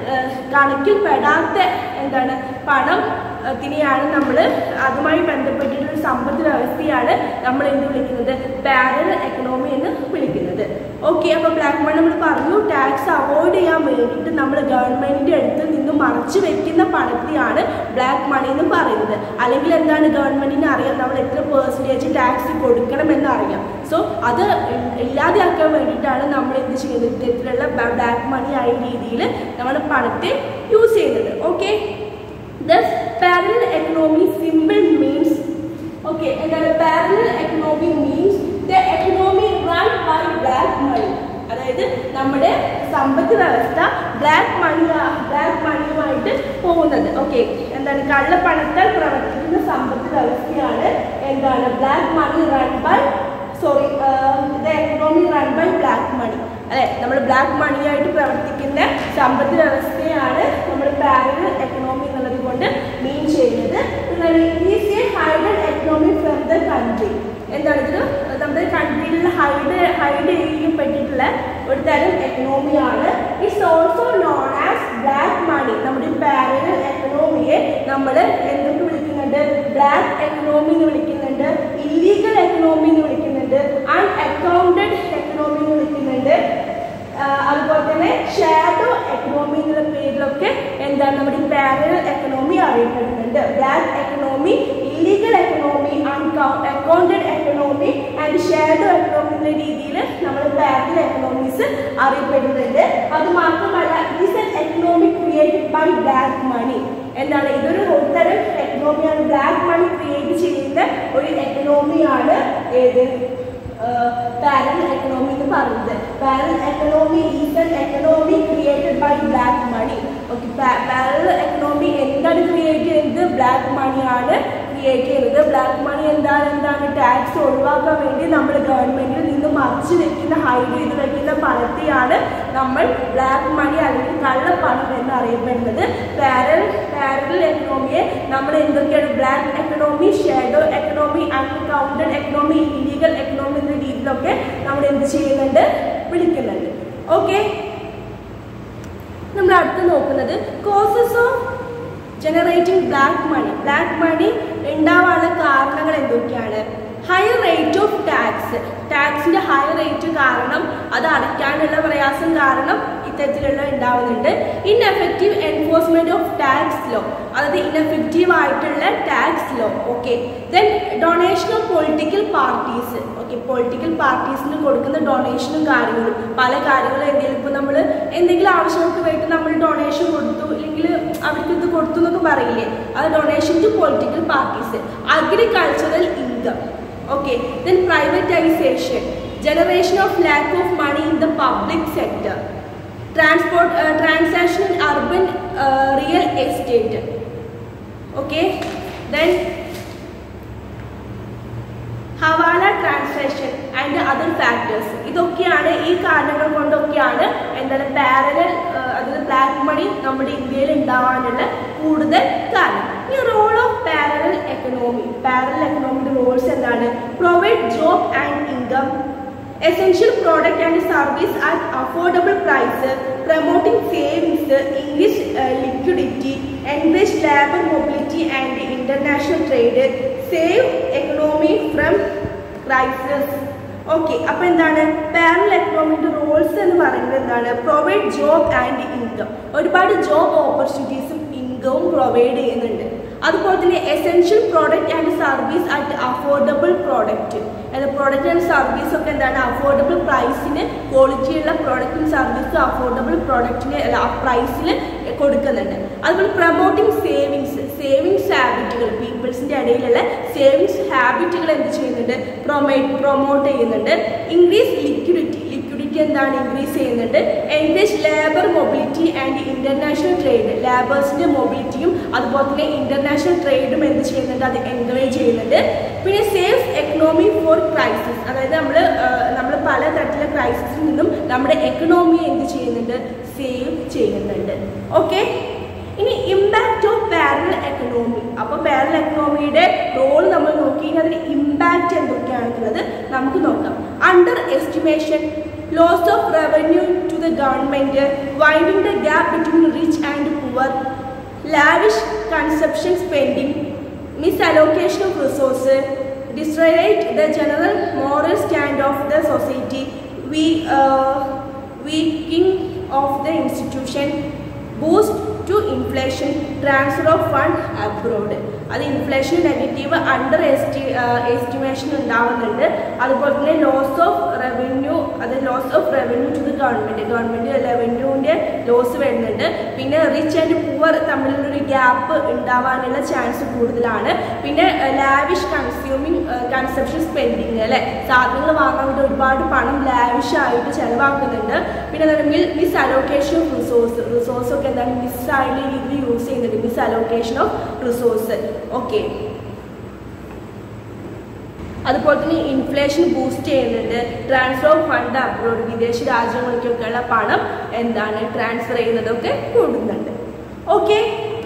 കണക്കിൽ പെടാത്ത എന്താണ് പണം ത്തിനെയാണ് നമ്മൾ അതുമായി ബന്ധപ്പെട്ടിട്ടുള്ള സമ്പദ് വ്യവസ്ഥയാണ് നമ്മൾ എന്ത് വിളിക്കുന്നത് പാരലൽ എക്കണോമി എന്ന് വിളിക്കുന്നത് ഓക്കെ അപ്പോൾ ബ്ലാക്ക് മണി നമ്മൾ പറഞ്ഞു ടാക്സ് അവോയ്ഡ് ചെയ്യാൻ വേണ്ടിയിട്ട് നമ്മൾ ഗവൺമെന്റിന്റെ അടുത്ത് നിന്ന് മറച്ചു വെക്കുന്ന പണത്തെയാണ് ബ്ലാക്ക് മണി എന്ന് പറയുന്നത് അല്ലെങ്കിൽ എന്താണ് ഗവൺമെന്റിന് അറിയാം നമ്മൾ എത്ര പെർസെൻറ്റേജ് ടാക്സ് കൊടുക്കണം എന്ന് അറിയാം സോ അത് ഇല്ലാതെയാക്കാൻ വേണ്ടിയിട്ടാണ് നമ്മൾ എന്ത് ചെയ്യുന്നത് ഇത്തരത്തിലുള്ള ബ്ലാക്ക് മണി ആയ രീതിയിൽ നമ്മൾ പണത്തെ യൂസ് ചെയ്യുന്നത് okay Thus, parallel economy symbol means okay, and the parallel economy means the economy run by black money. അതായത് നമ്മുടെ സമ്പദ് വ്യവസ്ഥ ബ്ലാക്ക് മണി ബ്ലാക്ക് മണിയുമായിട്ട് പോകുന്നത് ഓക്കെ എന്താണ് കള്ളപ്പണത്താൽ പ്രവർത്തിക്കുന്ന സമ്പദ് വ്യവസ്ഥയാണ് എന്താണ് black money run by sorry the economy run by black money അല്ലെ നമ്മൾ ബ്ലാക്ക് മണിയായിട്ട് പ്രവർത്തിക്കുന്ന സമ്പദ് വ്യവസ്ഥയാണ് നമ്മൾ പാരലൽ എക്കണോമി എന്നുള്ളത് കൊണ്ട് മീൻ ചെയ്യുന്നത് is a hided economy from the country എന്താണ് ഇത് നമ്മുടെ കൺട്രിയിലുള്ള ഹൈഡ് ഹൈഡ് ചെയ്യപ്പെട്ടിട്ടുള്ള ഒരു തരം എക്കണോമിയാണ് it's also known as black money നമ്മുടെ പാരലൽ എക്കണോമിയെ നമ്മൾ എന്തൊക്കെ വിളിക്കുന്നുണ്ട് ബ്ലാക്ക് എക്കണോമി എന്ന് വിളിക്കുന്നുണ്ട് ഇല്ലീഗൽ എക്കണോമി എന്ന് വിളിക്കുന്നുണ്ട് അൺഅക്കൗണ്ടഡ് എക്കണോമി എന്ന് വിളിക്കുന്നുണ്ട് അതുപോലെ തന്നെ ഷാഡോ എക്കണോമി എന്നുള്ള പേരിലൊക്കെ എന്താണ് നമ്മുടെ ഈ പാരലൽ എക്കണോമി അറിയപ്പെടുന്നുണ്ട് black economy illegal economy accounted economy and shadow economy എന്നുള്ള രീതിയിൽ നമ്മൾ പാരലൽ എക്കണോമീസ് അറിയപ്പെടുന്നുണ്ട് അത് മാത്രമല്ല it an economy created by black money എന്താണ് ഇതൊരു ഒരു തരം എക്കണോമിയാണ് ബ്ലാക്ക് മണി ക്രിയേറ്റ് ചെയ്യുന്ന ഒരു എക്കണോമിയാണ് ഏത് പാരലൽ എക്കണോമി എന്ന് പറയുന്നത് parallel economy is an economy created by black money okay parallel economy എന്താണ് ക്രിയേറ്റ് ചെയ്യുന്നത് ബ്ലാക്ക് മണിയാണ് ക്രിയേറ്റ് ചെയ്യുന്നത് ബ്ലാക്ക് മണി എന്താണ് എന്താണ് ടാക്സ് ഒഴിവാക്കാൻ വേണ്ടി നമ്മൾ ഗവൺമെന്റിൽ നിന്ന് മറിച്ച് വെക്കുന്ന ഹൈഡ് ചെയ്ത് വെക്കുന്ന പണത്തെയാണ് നമ്മൾ ബ്ലാക്ക് മണി അല്ലെങ്കിൽ കള്ളപ്പണം എന്ന് അറിയപ്പെടുന്നത് പാരൽ പാരലൽ എക്കണോമിയെ നമ്മൾ എന്തൊക്കെയാണ് black economy shadow economy uncounted economy illegal economy എന്ന രീതിയിലൊക്കെ നമ്മൾ എന്ത് ചെയ്യുന്നുണ്ട് വിളിക്കുന്നുണ്ട് ഓക്കെ നമ്മൾ അടുത്ത് നോക്കുന്നത് causes of generating black money black money ഉണ്ടാവാനുള്ള കാരണങ്ങൾ എന്തൊക്കെയാണ് ഹയർ റേറ്റ് ഓഫ് ടാക്സ് ടാക്സിന്റെ ഹയർ റേറ്റ് കാരണം അത് അടയ്ക്കാനുള്ള പ്രയാസം കാരണം ഇത്തരത്തിലുള്ള ഉണ്ടാവുന്നുണ്ട് ineffective enforcement of tax law അതായത് ഇൻഎഫക്റ്റീവ് ആയിട്ടുള്ള tax law okay then donation of political parties okay political പാർട്ടീസിന് കൊടുക്കുന്ന ഡൊണേഷനും കാര്യങ്ങളും പല കാര്യങ്ങളും എന്തെങ്കിലും ഇപ്പോൾ നമ്മൾ എന്തെങ്കിലും ആവശ്യങ്ങൾക്ക് വേണ്ടി നമ്മൾ ഡൊണേഷൻ കൊടുത്തു അല്ലെങ്കിൽ അവർക്ക് ഇത് കൊടുത്തു എന്നൊക്കെ പറയില്ലേ അത് donation to political parties agricultural income okay then privatization generation of lack of money in the public sector transport uh, transaction in urban uh, real estate okay then hawala transaction and other factors ഇതൊക്കെയാണ് ഈ കാരണങ്ങൾ കൊണ്ടൊക്കെയാണ് എന്താണ് പാരലൽ അതിൽ ബ്ലാക്ക് മണി നമ്മുടെ ഇന്ത്യയിൽ ഉണ്ടാവാനുള്ള കൂടുതൽ കാരണം ഈ role of parallel economy parallel എക്കണോമിയുടെ റോൾസ് എന്താണ് provide job and income essential product and service at affordable prices, promoting savings, English uh, liquidity, encourage labor mobility and international trade, save economy from crisis. Okay അപ്പൊ എന്താണ് പാരൽ എക്കണോമിന്റെ റോൾസ് എന്ന് പറയുന്നത് എന്താണ് പ്രൊവൈഡ് ജോബ് ആൻഡ് ഇൻകം ഒരുപാട് ജോബ് ഓപ്പർച്യൂണിറ്റീസും ഇൻകവും പ്രൊവൈഡ് ചെയ്യുന്നുണ്ട് അതുപോലെ തന്നെ essential product and service at affordable product അതായത് പ്രോഡക്റ്റ് ആൻഡ് സർവീസ് ഒക്കെ എന്താണ് അഫോർഡബിൾ പ്രൈസിന് ക്വാളിറ്റിയുള്ള പ്രോഡക്റ്റും സർവീസും അഫോർഡബിൾ പ്രോഡക്റ്റിന് അല്ല ആ പ്രൈസിൽ കൊടുക്കുന്നുണ്ട് അതുപോലെ പ്രൊമോട്ടിംഗ് സേവിങ്സ് സേവിങ്സ് ഹാബിറ്റുകൾ പീപ്പിൾസിൻ്റെ ഇടയിലുള്ള സേവിങ്സ് ഹാബിറ്റുകൾ എന്ത് ചെയ്യുന്നുണ്ട് പ്രൊമേ പ്രൊമോട്ട് ചെയ്യുന്നുണ്ട് ഇൻക്രീസ് ലിക്വിഡിറ്റി ലിക്വിഡിറ്റി എന്താണ് ഇൻക്രീസ് ചെയ്യുന്നുണ്ട് encourage labour mobility and international trade ലേബേഴ്സിന്റെ മൊബിലിറ്റിയും അതുപോലെ തന്നെ ഇന്റർനാഷണൽ ട്രേഡും എന്ത് ചെയ്യുന്നുണ്ട് അത് എൻകറേജ് ചെയ്യുന്നുണ്ട് പിന്നെ സേഫ് എക്കണോമി ഫോർ ക്രൈസിസ് അതായത് നമ്മൾ നമ്മൾ പല തരത്തിലുള്ള ക്രൈസിസിൽ നിന്നും നമ്മുടെ എക്കണോമിയെ എന്ത് ചെയ്യുന്നുണ്ട് സേവ് ചെയ്യുന്നുണ്ട് ഓക്കെ ഇനി ഇമ്പാക്റ്റ് ഓഫ് പാരൽ എക്കണോമി അപ്പോൾ പാരൽ എക്കണോമിയുടെ റോൾ നമ്മൾ നോക്കി അതിന് ഇമ്പാക്റ്റ് എന്തൊക്കെയാണെന്നുള്ളത് നമുക്ക് നോക്കാം underestimation loss of revenue to the government winding the gap between rich and poor lavish conception spending misallocation of resources, disrelate the general moral stand of the society, we, uh, weakening of the institution, boost to inflation, transfer of fund abroad. അത് inflation negative under esti estimation ഉണ്ടാവുന്നുണ്ട് അതുപോലെ തന്നെ ലോസ് ഓഫ് റവന്യൂ അത് loss of revenue to the government government റവന്യൂവിൻ്റെ ലോസ് വരുന്നുണ്ട് പിന്നെ റിച്ച് ആൻഡ് പുവർ തമ്മിലുള്ളൊരു ഗ്യാപ്പ് ഉണ്ടാവാനുള്ള ചാൻസ് കൂടുതലാണ് പിന്നെ ലാവിഷ് കൺസ്യൂമിങ് കൺസെപ്ഷൻ സ്പെൻഡിങ് അല്ലെ സാധനങ്ങൾ വാങ്ങാൻ വേണ്ടി ഒരുപാട് പണം ലാവിഷ് ആയിട്ട് ചിലവാക്കുന്നുണ്ട് പിന്നെ എന്താണ് മിൽ misallocation of resource resource ഒക്കെ എന്താണ് മിസ് ആയിട്ടുള്ള രീതിയിൽ യൂസ് ചെയ്യുന്നുണ്ട് misallocation of resource okay അതുപോലെ തന്നെ ഇൻഫ്ലേഷൻ ബൂസ്റ്റ് ചെയ്യുന്നുണ്ട് ട്രാൻസ്ഫർ ഓഫ് ഫണ്ട് അബ്രോഡ് വിദേശ രാജ്യങ്ങളിലേക്കൊക്കെയുള്ള പണം എന്താണ് ട്രാൻസ്ഫർ ചെയ്യുന്നതൊക്കെ കൂടുന്നുണ്ട് ഓക്കെ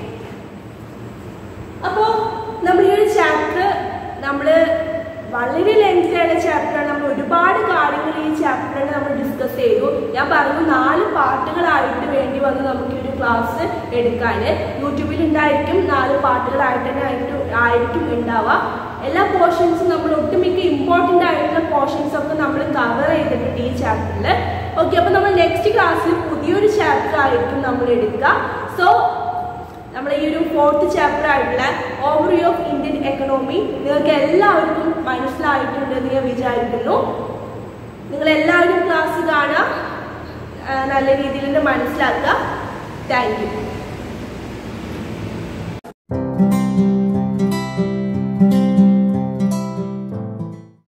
അപ്പോൾ നമ്മൾ ഈ ഒരു ചാപ്റ്റർ നമ്മൾ വളരെ ലെങ്തി ആയ ചാപ്റ്ററാണ് നമ്മൾ ഒരുപാട് കാര്യങ്ങൾ ഈ ചാപ്റ്ററിൽ നമ്മൾ ഡിസ്കസ് ചെയ്തു ഞാൻ പറഞ്ഞു നാല് പാർട്ടുകളായിട്ട് വേണ്ടി വന്ന് നമുക്ക് ഈ ഒരു ക്ലാസ് എടുക്കാൻ യൂട്യൂബിൽ ഉണ്ടായിരിക്കും നാല് പാർട്ടുകളായിട്ട് തന്നെ ആയിട്ട് ആയിരിക്കും ഉണ്ടാവുക എല്ലാ പോർഷൻസും നമ്മൾ ഒട്ടുമിക്ക ഇമ്പോർട്ടൻ്റ് ആയിട്ടുള്ള പോർഷൻസ് ഒക്കെ നമ്മൾ കവർ ചെയ്തിട്ടുണ്ട് ഈ ചാപ്റ്ററിൽ ഓക്കെ അപ്പോൾ നമ്മൾ നെക്സ്റ്റ് ക്ലാസ്സിൽ പുതിയൊരു ചാപ്റ്റർ ആയിരിക്കും നമ്മൾ എടുക്കുക സോ നമ്മുടെ ഈ ഒരു ഫോർത്ത് ചാപ്റ്റർ ആയിട്ടുള്ള ഓവറി ഓഫ് ഇന്ത്യൻ എക്കണോമി നിങ്ങൾക്ക് എല്ലാവർക്കും മനസ്സിലായിട്ടുണ്ടെന്ന് ഞാൻ വിചാരിക്കുന്നു നിങ്ങൾ എല്ലാവരും ക്ലാസ് കാണുക ആ, നല്ല രീതിയിൽ തന്നെ മനസ്സിലാക്കുക താങ്ക് യു